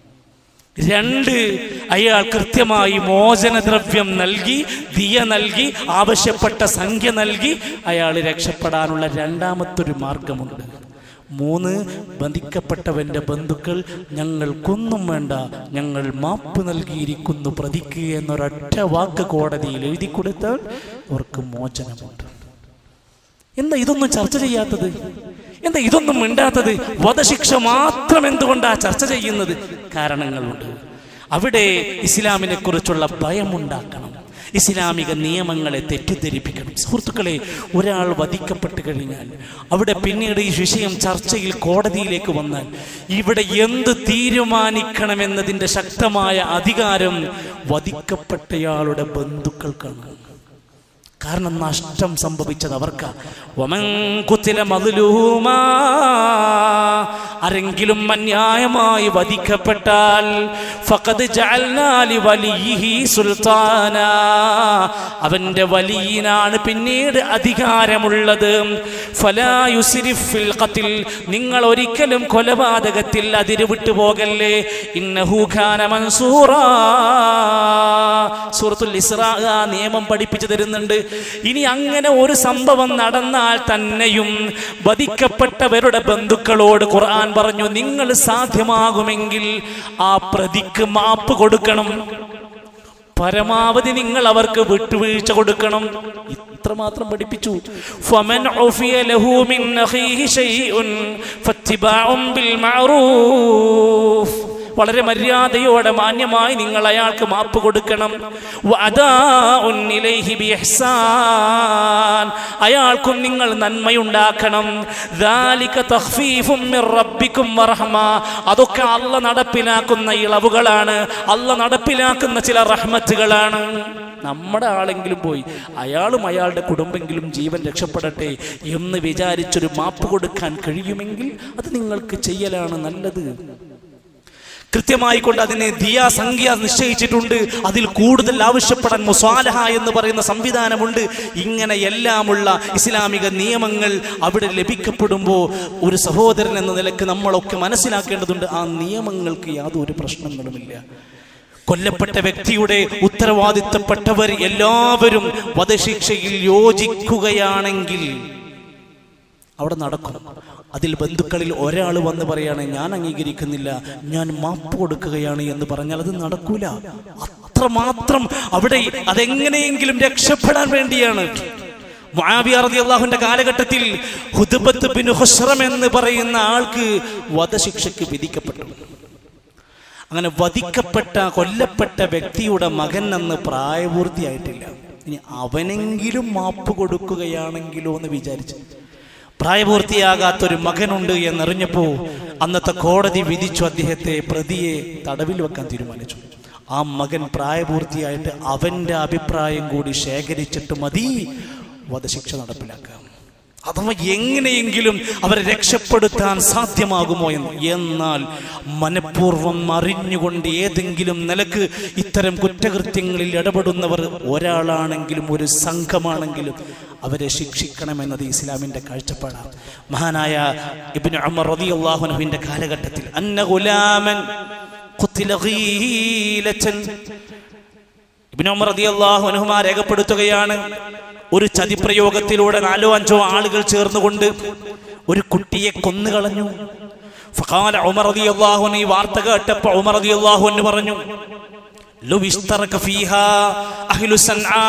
Speaker 1: രണ്ട് അയാൾ കൃത്യമായി മോചനദ്രവ്യം നൽകി ദിയ നൽകി ആവശ്യപ്പെട്ട സംഖ്യ നൽകി അയാൾ രക്ഷപ്പെടാനുള്ള രണ്ടാമത്തൊരു മാർഗമുണ്ട് മൂന്ന് ബന്ധിക്കപ്പെട്ടവന്റെ ബന്ധുക്കൾ ഞങ്ങൾക്കൊന്നും വേണ്ട ഞങ്ങൾ മാപ്പ് നൽകിയിരിക്കുന്നു പ്രതിക്ക് എന്നൊരൊറ്റ വാക്ക് കോടതിയിൽ എഴുതി കൊടുത്താൽ അവർക്ക് മോചനമുണ്ട് എന്താ ഇതൊന്നും ചർച്ച ചെയ്യാത്തത് എന്താ ഇതൊന്നും മിണ്ടാത്തത് വധശിക്ഷ മാത്രം എന്തുകൊണ്ടാ ചർച്ച ചെയ്യുന്നത് കാരണങ്ങളുണ്ട് അവിടെ ഇസ്ലാമിനെ കുറിച്ചുള്ള ഭയമുണ്ടാക്കണം ഇസ്ലാമിക നിയമങ്ങളെ തെറ്റിദ്ധരിപ്പിക്കണം സുഹൃത്തുക്കളെ ഒരാൾ വധിക്കപ്പെട്ട് കഴിഞ്ഞാൽ അവിടെ പിന്നീട് ഈ വിഷയം ചർച്ചയിൽ കോടതിയിലേക്ക് വന്നാൽ ഇവിടെ എന്ത് തീരുമാനിക്കണമെന്നതിൻ്റെ ശക്തമായ അധികാരം വധിക്കപ്പെട്ടയാളുടെ ബന്ധുക്കൾക്കാണ് കാരണം നഷ്ടം സംഭവിച്ചത് അവർക്ക് വമൻ കുത്തില മദ്ലൂമാ ആരെങ്കിലും അന്യായമായി വധിക്കപ്പെട്ടാൽ ഫഖദ് ജഅൽനാ ലിവലിയിഹി സുൽത്താനാ അവന്റെ വലിയനാണ് പിന്നീട് അധികാരമുള്ളത് ഫലാ യുസ്രിഫ് ഫിൽ ഖത്ൽ നിങ്ങൾ ഒരിക്കലും കൊലപാതകത്തിൽ അതിരുവിട്ടു പോകല്ലേ ഇന്നഹു ഖാന മൻസൂറാ സൂറത്തുൽ ഇസ്രാ ആ നിയമം പഠിപ്പിച്ചു തരുന്നുണ്ട് ഇനി അങ്ങനെ ഒരു സംഭവം നടന്നാൽ തന്നെയും വധിക്കപ്പെട്ടവരുടെ ബന്ധുക്കളോട് ഖുർആൻ പറഞ്ഞു നിങ്ങൾ സാധ്യമാകുമെങ്കിൽ ആ പ്രതിക്ക് മാപ്പ് കൊടുക്കണം പരമാവധി നിങ്ങൾ അവർക്ക് വിട്ടുവീഴ്ച കൊടുക്കണം ഇത്രമാത്രം പഠിപ്പിച്ചു ഫമൻ ഉഫിയ ലഹു മിൻ അഖീഹി ശൈഉൻ ഫത്തിബാഉം ബിൽ മഅറൂഫ് വളരെ മര്യാദയോടെ മാന്യമായി നിങ്ങൾ അയാൾക്ക് മാപ്പ് കൊടുക്കണം വഅദാഉൻ ഇലൈഹി ബിഇഹ്സാൻ അയാൾക്കും നിങ്ങൾ നന്മയുണ്ടാക്കണം ദാലിക തഖ്ഫീഫും മിർ റബ്ബിക്കും വറഹ്മ അതൊക്കെ അല്ല നടപ്പിലാക്കുന്ന ഇളവുകളാണ് അല്ല നടപ്പിലാക്കുന്ന ചില റഹ്മത്തുകളാണ് നമ്മുടെ ആളെങ്കിലും പോയി അയാളും അയാളുടെ കുടുംബെങ്കിലും ജീവൻ രക്ഷപ്പെടട്ടെ എന്ന് വിചാരിച്ചൊരു മാപ്പ് കൊടുക്കാൻ കഴിയുമെങ്കിൽ അത് നിങ്ങൾക്ക് ചെയ്യലാണ് നല്ലത് കൃത്യമായി കൊണ്ട് അതിനെ ദിയാ സംഖ്യ നിശ്ചയിച്ചിട്ടുണ്ട് അതിൽ കൂടുതൽ ആവശ്യപ്പെടാൻ മുസാലഹ എന്ന് പറയുന്ന സംവിധാനമുണ്ട് ഇങ്ങനെ എല്ലാമുള്ള ഇസ്ലാമിക നിയമങ്ങൾ അവിടെ ലഭിക്കപ്പെടുമ്പോൾ ഒരു സഹോദരൻ എന്ന നിലക്ക് നമ്മളൊക്കെ മനസ്സിലാക്കേണ്ടതുണ്ട് ആ നിയമങ്ങൾക്ക് യാതൊരു പ്രശ്നങ്ങളുമില്ല കൊല്ലപ്പെട്ട വ്യക്തിയുടെ ഉത്തരവാദിത്തപ്പെട്ടവർ എല്ലാവരും വധശിക്ഷയിൽ യോജിക്കുകയാണെങ്കിൽ അവിടെ നടക്കും അതിൽ ബന്ധുക്കളിൽ ഒരാൾ വന്ന് പറയാണ് ഞാൻ അംഗീകരിക്കുന്നില്ല ഞാൻ മാപ്പ് കൊടുക്കുകയാണ് എന്ന് പറഞ്ഞാൽ അത് നടക്കൂല അത്രമാത്രം അവിടെ അതെങ്ങനെയെങ്കിലും രക്ഷപ്പെടാൻ വേണ്ടിയാണ് മുആവിയ റളിയല്ലാഹുവിന്റെ കാലഘട്ടത്തിൽ ഹുദ്ബത്ത് ബിൻ ഹുസ്റം എന്ന് പറയുന്ന ആൾക്ക് വധശിക്ഷയ്ക്ക് വിധിക്കപ്പെട്ടു അങ്ങനെ വധിക്കപ്പെട്ട കൊല്ലപ്പെട്ട വ്യക്തിയുടെ മകൻ അന്ന് പ്രായപൂർത്തിയായിട്ടില്ല ഇനി അവനെങ്കിലും മാപ്പ് കൊടുക്കുകയാണെങ്കിലോ എന്ന് വിചാരിച്ചു പ്രായപൂർത്തിയാകാത്തൊരു മകനുണ്ട് എന്നറിഞ്ഞപ്പോൾ അന്നത്തെ കോടതി വിധിച്ചു അദ്ദേഹത്തെ പ്രതിയെ തടവിൽ വെക്കാൻ തീരുമാനിച്ചു ആ മകൻ പ്രായപൂർത്തിയായിട്ട് അവന്റെ അഭിപ്രായം കൂടി ശേഖരിച്ചിട്ട് മതി വധശിക്ഷ നടപ്പിലാക്കാം അഥവാ എങ്ങനെയെങ്കിലും അവരെ രക്ഷപ്പെടുത്താൻ സാധ്യമാകുമോ എന്ന് എന്നാൽ മനഃപൂർവ്വം അറിഞ്ഞുകൊണ്ട് ഏതെങ്കിലും നിലക്ക് ഇത്തരം കുറ്റകൃത്യങ്ങളിൽ ഇടപെടുന്നവർ ഒരാളാണെങ്കിലും ഒരു സംഘമാണെങ്കിലും അവരെ ശിക്ഷിക്കണമെന്നത് ഇസ്ലാമിന്റെ കാഴ്ചപ്പാടാണ് മഹാനായ ഇബ്നു ഉമർ റളിയല്ലാഹു അൻഹുവിന്റെ കാലഘട്ടത്തിൽ അന്ന ഗുലാമൻ ഖുത്തില ഗീലതൻ ഇബ്നു ഉമർ റളിയല്ലാഹു അൻഹുമാ രേഖപ്പെടുത്തുകയാണ് ഒരു ചതിപ്രയോഗത്തിലൂടെ നാലോ അഞ്ചോ ആളുകൾ ചേർന്നുകൊണ്ട് ഒരു കുട്ടിയെ കൊന്നുകളഞ്ഞു ഫഖാല ഉമർ റളിയല്ലാഹു അൻഹു ഈ വാർത്ത കേട്ടപ്പോൾ ഉമർ റളിയല്ലാഹു അൻഹു പറഞ്ഞു ലൗ ഇസ്തറക ഫീഹാ അഹ്ലു സൻആ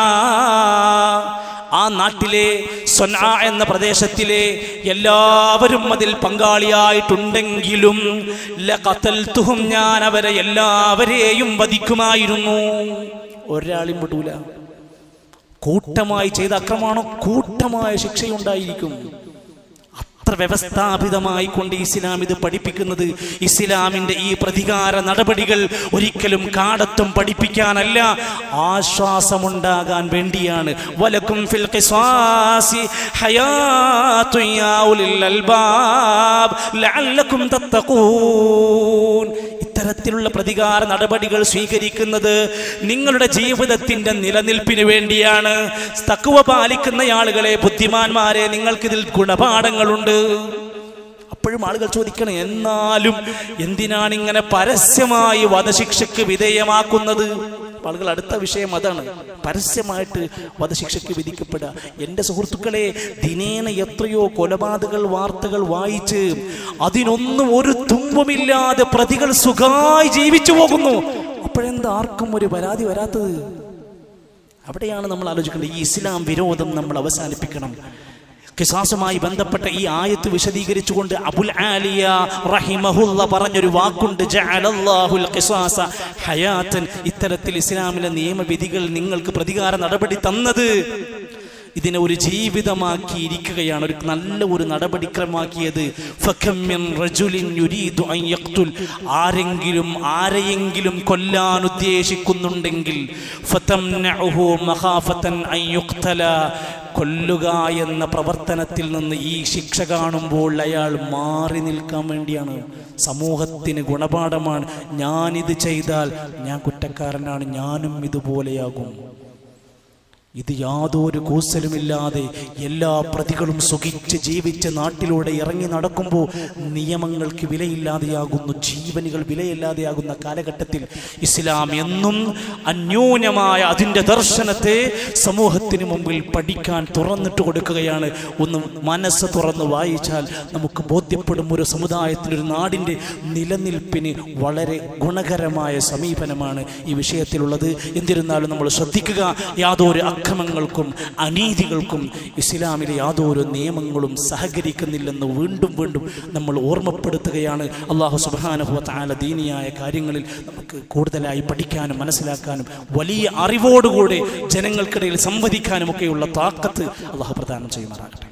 Speaker 1: ആ നാട്ടിലെ സൊൻആ എന്ന പ്രദേശത്തിലെ എല്ലാവരും അതിൽ പങ്കാളിയായിട്ടുണ്ടെങ്കിലും ലഖതൽതുഹും ഞാൻ അവരെ എല്ലാവരെയും വധിക്കുമായിരുന്നു ഒരാളും വിടൂല കൂട്ടമായി ചെയ്ത അക്രമാണോ കൂട്ടമായ ശിക്ഷയുണ്ടായിരിക്കും അത്ര വ്യവസ്ഥാപിതമായി കൊണ്ട് ഇസ്ലാം ഇത് പഠിപ്പിക്കുന്നത് ഇസ്ലാമിന്റെ ഈ പ്രതികാര നടപടികൾ ഒരിക്കലും കാടത്തും പഠിപ്പിക്കാനല്ല ആശ്വാസമുണ്ടാകാൻ വേണ്ടിയാണ് വലക്കും ഫിൽ ഖിസാസി ഹയാത്തുൻ യാ ഉലിൽ അൽബാബ് ലഅല്ലക്കും തത്തഖൂൻ ഇത്തരത്തിലുള്ള പ്രതികാര നടപടികൾ സ്വീകരിക്കുന്നത് നിങ്ങളുടെ ജീവിതത്തിന്റെ നിലനിൽപ്പിന് വേണ്ടിയാണ് തക്കുവ പാലിക്കുന്ന ആളുകളെ ബുദ്ധിമാന്മാരെ നിങ്ങൾക്കിതിൽ ഗുണപാഠങ്ങളുണ്ട് അപ്പോഴും ആളുകൾ ചോദിക്കണം എന്നാലും എന്തിനാണ് ഇങ്ങനെ പരസ്യമായി വധശിക്ഷയ്ക്ക് വിധേയമാക്കുന്നത് അപ്പൊ ആളുകൾ അടുത്ത വിഷയം അതാണ് പരസ്യമായിട്ട് വധശിക്ഷയ്ക്ക് വിധിക്കപ്പെടുക എൻ്റെ സുഹൃത്തുക്കളെ ദിനേന എത്രയോ കൊലപാതകൾ വാർത്തകൾ വായിച്ച് അതിനൊന്നും ഒരു തുമ്പുമില്ലാതെ പ്രതികൾ സുഖമായി ജീവിച്ചു പോകുന്നു അപ്പോഴെന്താ ആർക്കും ഒരു പരാതി വരാത്തത് അവിടെയാണ് നമ്മൾ ആലോചിക്കേണ്ടത് ഈ ഇസ്ലാം വിരോധം നമ്മൾ അവസാനിപ്പിക്കണം കിസാസുമായി ബന്ധപ്പെട്ട ഈ ആയത്ത് വിശദീകരിച്ചുകൊണ്ട് അബുൽ ആലിയ റഹിമഹുല്ല പറഞ്ഞൊരു വാക്കുണ്ട് ജഅലല്ലാഹുൽ ഖിസാസ ഹയാത്തൻ ഇത്തരത്തിൽ ഇസ്ലാമിലെ നിയമവിധികൾ നിങ്ങൾക്ക് പ്രതികാര നടപടി തന്നത് ഇതിനെ ഒരു ജീവിതമാക്കി ഇരിക്കുകയാണ് ഒരു നല്ല ഒരു നടപടിക്രമാക്കിയത് ഫകം മിൻ റജുലിൻ യുരീദു അൻ യഖ്തുൽ ആരെങ്കിലും ആരെയെങ്കിലും കൊല്ലാൻ ഉദ്ദേശിക്കുന്നുണ്ടെങ്കിൽ ഫതംനഉഹു മഖാഫതൻ അൻ യുഖ്തല കൊല്ലുക എന്ന പ്രവർത്തനത്തിൽ നിന്ന് ഈ ശിക്ഷ കാണുമ്പോൾ അയാൾ മാറി നിൽക്കാൻ വേണ്ടിയാണ് സമൂഹത്തിന് ഗുണപാഠമാണ് ഞാനിത് ചെയ്താൽ ഞാൻ കുറ്റക്കാരനാണ് ഞാനും ഇതുപോലെയാകും ഇത് യാതൊരു കൂസലുമില്ലാതെ എല്ലാ പ്രതികളും സുഖിച്ച് ജീവിച്ച് നാട്ടിലൂടെ ഇറങ്ങി നടക്കുമ്പോൾ നിയമങ്ങൾക്ക് വിലയില്ലാതെയാകുന്നു ജീവനുകൾ വിലയില്ലാതെയാകുന്ന കാലഘട്ടത്തിൽ ഇസ്ലാം എന്നും അന്യൂനമായ അതിൻ്റെ ദർശനത്തെ സമൂഹത്തിന് മുമ്പിൽ പഠിക്കാൻ തുറന്നിട്ട് കൊടുക്കുകയാണ് ഒന്ന് മനസ്സ് തുറന്ന് വായിച്ചാൽ നമുക്ക് ബോധ്യപ്പെടും ഒരു സമുദായത്തിന് ഒരു നാടിൻ്റെ നിലനിൽപ്പിന് വളരെ ഗുണകരമായ സമീപനമാണ് ഈ വിഷയത്തിലുള്ളത് എന്നിരുന്നാലും നമ്മൾ ശ്രദ്ധിക്കുക യാതൊരു അക്രമങ്ങൾക്കും അനീതികൾക്കും ഇസ്ലാമിലെ യാതൊരു നിയമങ്ങളും സഹകരിക്കുന്നില്ലെന്ന് വീണ്ടും വീണ്ടും നമ്മൾ ഓർമ്മപ്പെടുത്തുകയാണ് അള്ളാഹു സുബാനുഭവ താല ദീനിയായ കാര്യങ്ങളിൽ നമുക്ക് കൂടുതലായി പഠിക്കാനും മനസ്സിലാക്കാനും വലിയ അറിവോടുകൂടെ ജനങ്ങൾക്കിടയിൽ സംവദിക്കാനും ഒക്കെയുള്ള താക്കത്ത് അള്ളാഹു പ്രദാനം ചെയ്യുമാറാകട്ടെ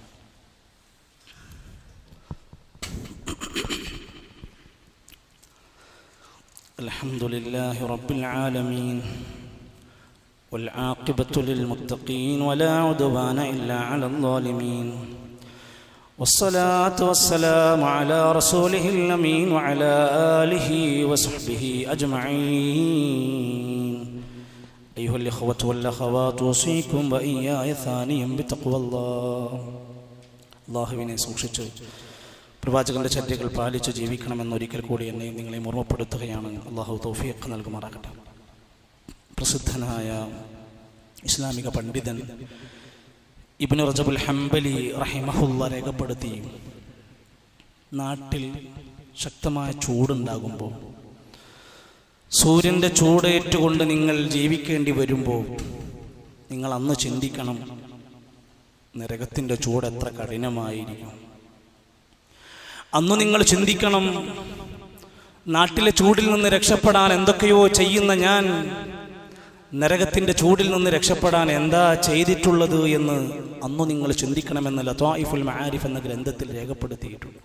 Speaker 1: الحمد لله رب العالمين والعاقبة للمتقين ولا عدوان إلا على الظالمين والصلاة والسلام على رسوله الأمين وعلى آله وصحبه أجمعين أيها الإخوة والأخوات أوصيكم وإياي ثانيا بتقوى الله അള്ളാഹുവിനെ സൂക്ഷിച്ച് പ്രവാചകന്റെ ചര്യകൾ പാലിച്ച് ജീവിക്കണമെന്ന് ഒരിക്കൽ കൂടി എന്നെ നിങ്ങളെ ഓർമ്മപ്പെടുത്തുകയാണ് അള്ളാഹു തൗഫീഖ് നൽകുമാറാകട്ടെ പ്രസിദ്ധനായ ഇസ്ലാമിക പണ്ഡിതൻ ഇബ്നു റജബുൽ ഹംബലി റഹിമഹുല്ല രേഖപ്പെടുത്തി നാട്ടിൽ ശക്തമായ ചൂടുണ്ടാകുമ്പോൾ സൂര്യൻ്റെ ചൂടേറ്റുകൊണ്ട് നിങ്ങൾ ജീവിക്കേണ്ടി വരുമ്പോൾ നിങ്ങൾ അന്ന് ചിന്തിക്കണം നരകത്തിൻ്റെ ചൂട് എത്ര കഠിനമായിരിക്കും അന്ന് നിങ്ങൾ ചിന്തിക്കണം നാട്ടിലെ ചൂടിൽ നിന്ന് രക്ഷപ്പെടാൻ എന്തൊക്കെയോ ചെയ്യുന്ന ഞാൻ നരകത്തിൻ്റെ ചൂടിൽ നിന്ന് രക്ഷപ്പെടാൻ എന്താ ചെയ്തിട്ടുള്ളത് എന്ന് അന്ന് നിങ്ങൾ ചിന്തിക്കണമെന്ന് ലത്വായിഫുൽ മആരിഫ് എന്ന ഗ്രന്ഥത്തിൽ രേഖപ്പെടുത്തിയിട്ടുണ്ട്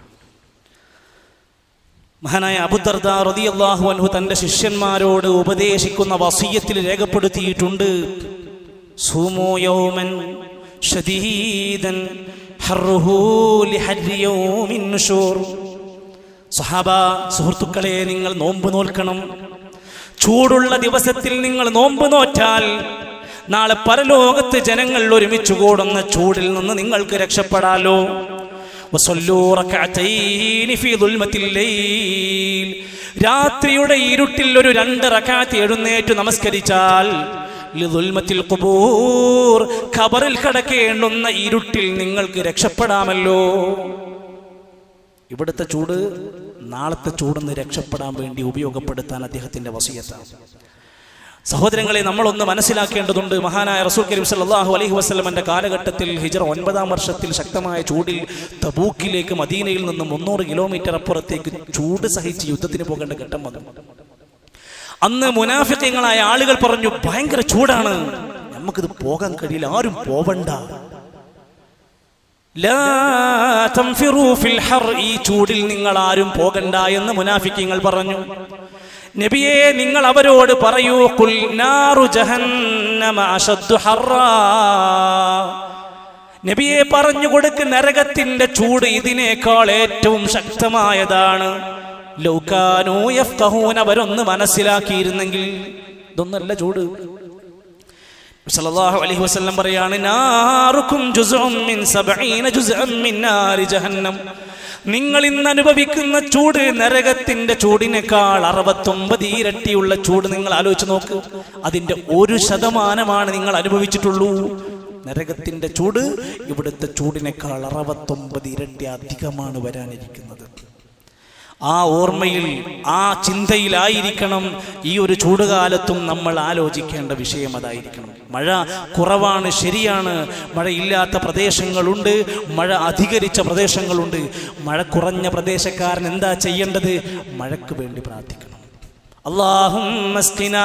Speaker 1: മഹാനായ അബുദർദ റളിയല്ലാഹു അൻഹു തന്റെ ശിഷ്യന്മാരോട് ഉപദേശിക്കുന്ന വസീയത്തിൽ രേഖപ്പെടുത്തിയിട്ടുണ്ട് സൂമോ യൗമൻ ഷദീദൻ ഹർറുഹു ലിഹർരി യൗമിൻ നുശൂർ സഹാബ സുഹൃത്തുക്കളെ നിങ്ങൾ നോമ്പ് നോൽക്കണം ചൂടുള്ള ദിവസത്തിൽ നിങ്ങൾ നോമ്പ് നോറ്റാൽ നാളെ പരലോകത്ത് ജനങ്ങൾ ഒരുമിച്ച് കൂടുന്ന ചൂടിൽ നിന്ന് നിങ്ങൾക്ക് രക്ഷപ്പെടാലോ وصلوا ركعتين في ظلمة الليل രാത്രിയുടെ ഇരുട്ടിൽ ഒരു രണ്ട് റക്കാത്ത് എഴുന്നേറ്റ് നമസ്കരിച്ചാൽ ലിദുൽമത്തിൽ ഖുബൂർ ഖബറിൽ കിടക്കേണ്ടുന്ന ഇരുട്ടിൽ നിങ്ങൾക്ക് രക്ഷപ്പെടാമല്ലോ ഇവിടുത്തെ ചൂട് നാളത്തെ ചൂടിന്ന് രക്ഷപ്പെടാൻ വേണ്ടി ഉപയോഗപ്പെടുത്താൻ അദ്ദേഹത്തിന്റെ വസീയത്താണ് സഹോദരങ്ങളെ നമ്മളൊന്ന് മനസ്സിലാക്കേണ്ടതുണ്ട് മഹാനായ റസൂൽ കരീം സല്ലല്ലാഹു അലൈഹി വസല്ലമന്റെ കാലഘട്ടത്തിൽ ഹിജറ ഒൻപതാം വർഷത്തിൽ ശക്തമായ ചൂടിൽ തബൂക്കിലേക്ക് മദീനയിൽ നിന്ന് മുന്നൂറ് കിലോമീറ്റർ അപ്പുറത്തേക്ക് ചൂട് സഹിച്ച് യുദ്ധത്തിന് പോകേണ്ട ഘട്ടം വന്നു അന്ന് മുനാഫിക്കങ്ങളായ ആളുകൾ പറഞ്ഞു ഭയങ്കര ചൂടാണ് നമുക്കിത് പോകാൻ കഴിയില്ല ആരും പോവണ്ട ലാ തൻഫിറൂ ഫിൽ ഹർ ഈ ചൂടിൽ നിങ്ങൾ ആരും പോകണ്ട എന്ന് മുനാഫിക്കങ്ങൾ പറഞ്ഞു നബിയെ നിങ്ങൾ അവരോട് പറയൂ കുൽ നാറു ജഹന്നമ അശദ്ദു ഹർറാ നബിയെ പറഞ്ഞു കൊടുക്ക് നരകത്തിന്റെ ചൂട് ഇതിനേക്കാൾ ഏറ്റവും ശക്തമായതാണ് ലൗകാനോ യഫ്ഖഹൂൻ അവരൊന്ന് മനസ്സിലാക്കിയിരുന്നെങ്കിൽ ഇതൊന്നല്ല ചൂട് സല്ലല്ലാഹു അലൈഹി വസല്ലം പറയാണ് നാറുക്കും ജുസ്ഉം മിൻ സബഈന ജുസ്അം മിൻ നാരി ജഹന്നം നിങ്ങൾ ഇന്ന് അനുഭവിക്കുന്ന ചൂട് നരകത്തിന്റെ ചൂടിനേക്കാൾ അറുപത്തൊമ്പത് ഇരട്ടിയുള്ള ചൂട് നിങ്ങൾ ആലോചിച്ച് നോക്ക് അതിന്റെ ഒരു ശതമാനമാണ് നിങ്ങൾ അനുഭവിച്ചിട്ടുള്ളൂ നരകത്തിന്റെ ചൂട് ഇവിടുത്തെ ചൂടിനേക്കാൾ അറുപത്തൊമ്പത് ഇരട്ടി അധികമാണ് വരാനിരിക്കുന്നത് ആ ഓർമ്മയിൽ ആ ചിന്തയിലായിരിക്കണം ഈ ഒരു ചൂടുകാലത്തും നമ്മൾ ആലോചിക്കേണ്ട വിഷയം അതായിരിക്കണം മഴ കുറവാണ് ശരിയാണ് മഴയില്ലാത്ത പ്രദേശങ്ങളുണ്ട് മഴ അധികരിച്ച പ്രദേശങ്ങളുണ്ട് മഴ കുറഞ്ഞ പ്രദേശക്കാരൻ എന്താ ചെയ്യേണ്ടത് മഴയ്ക്ക് വേണ്ടി പ്രാർത്ഥിക്കണം اللهم اسقنا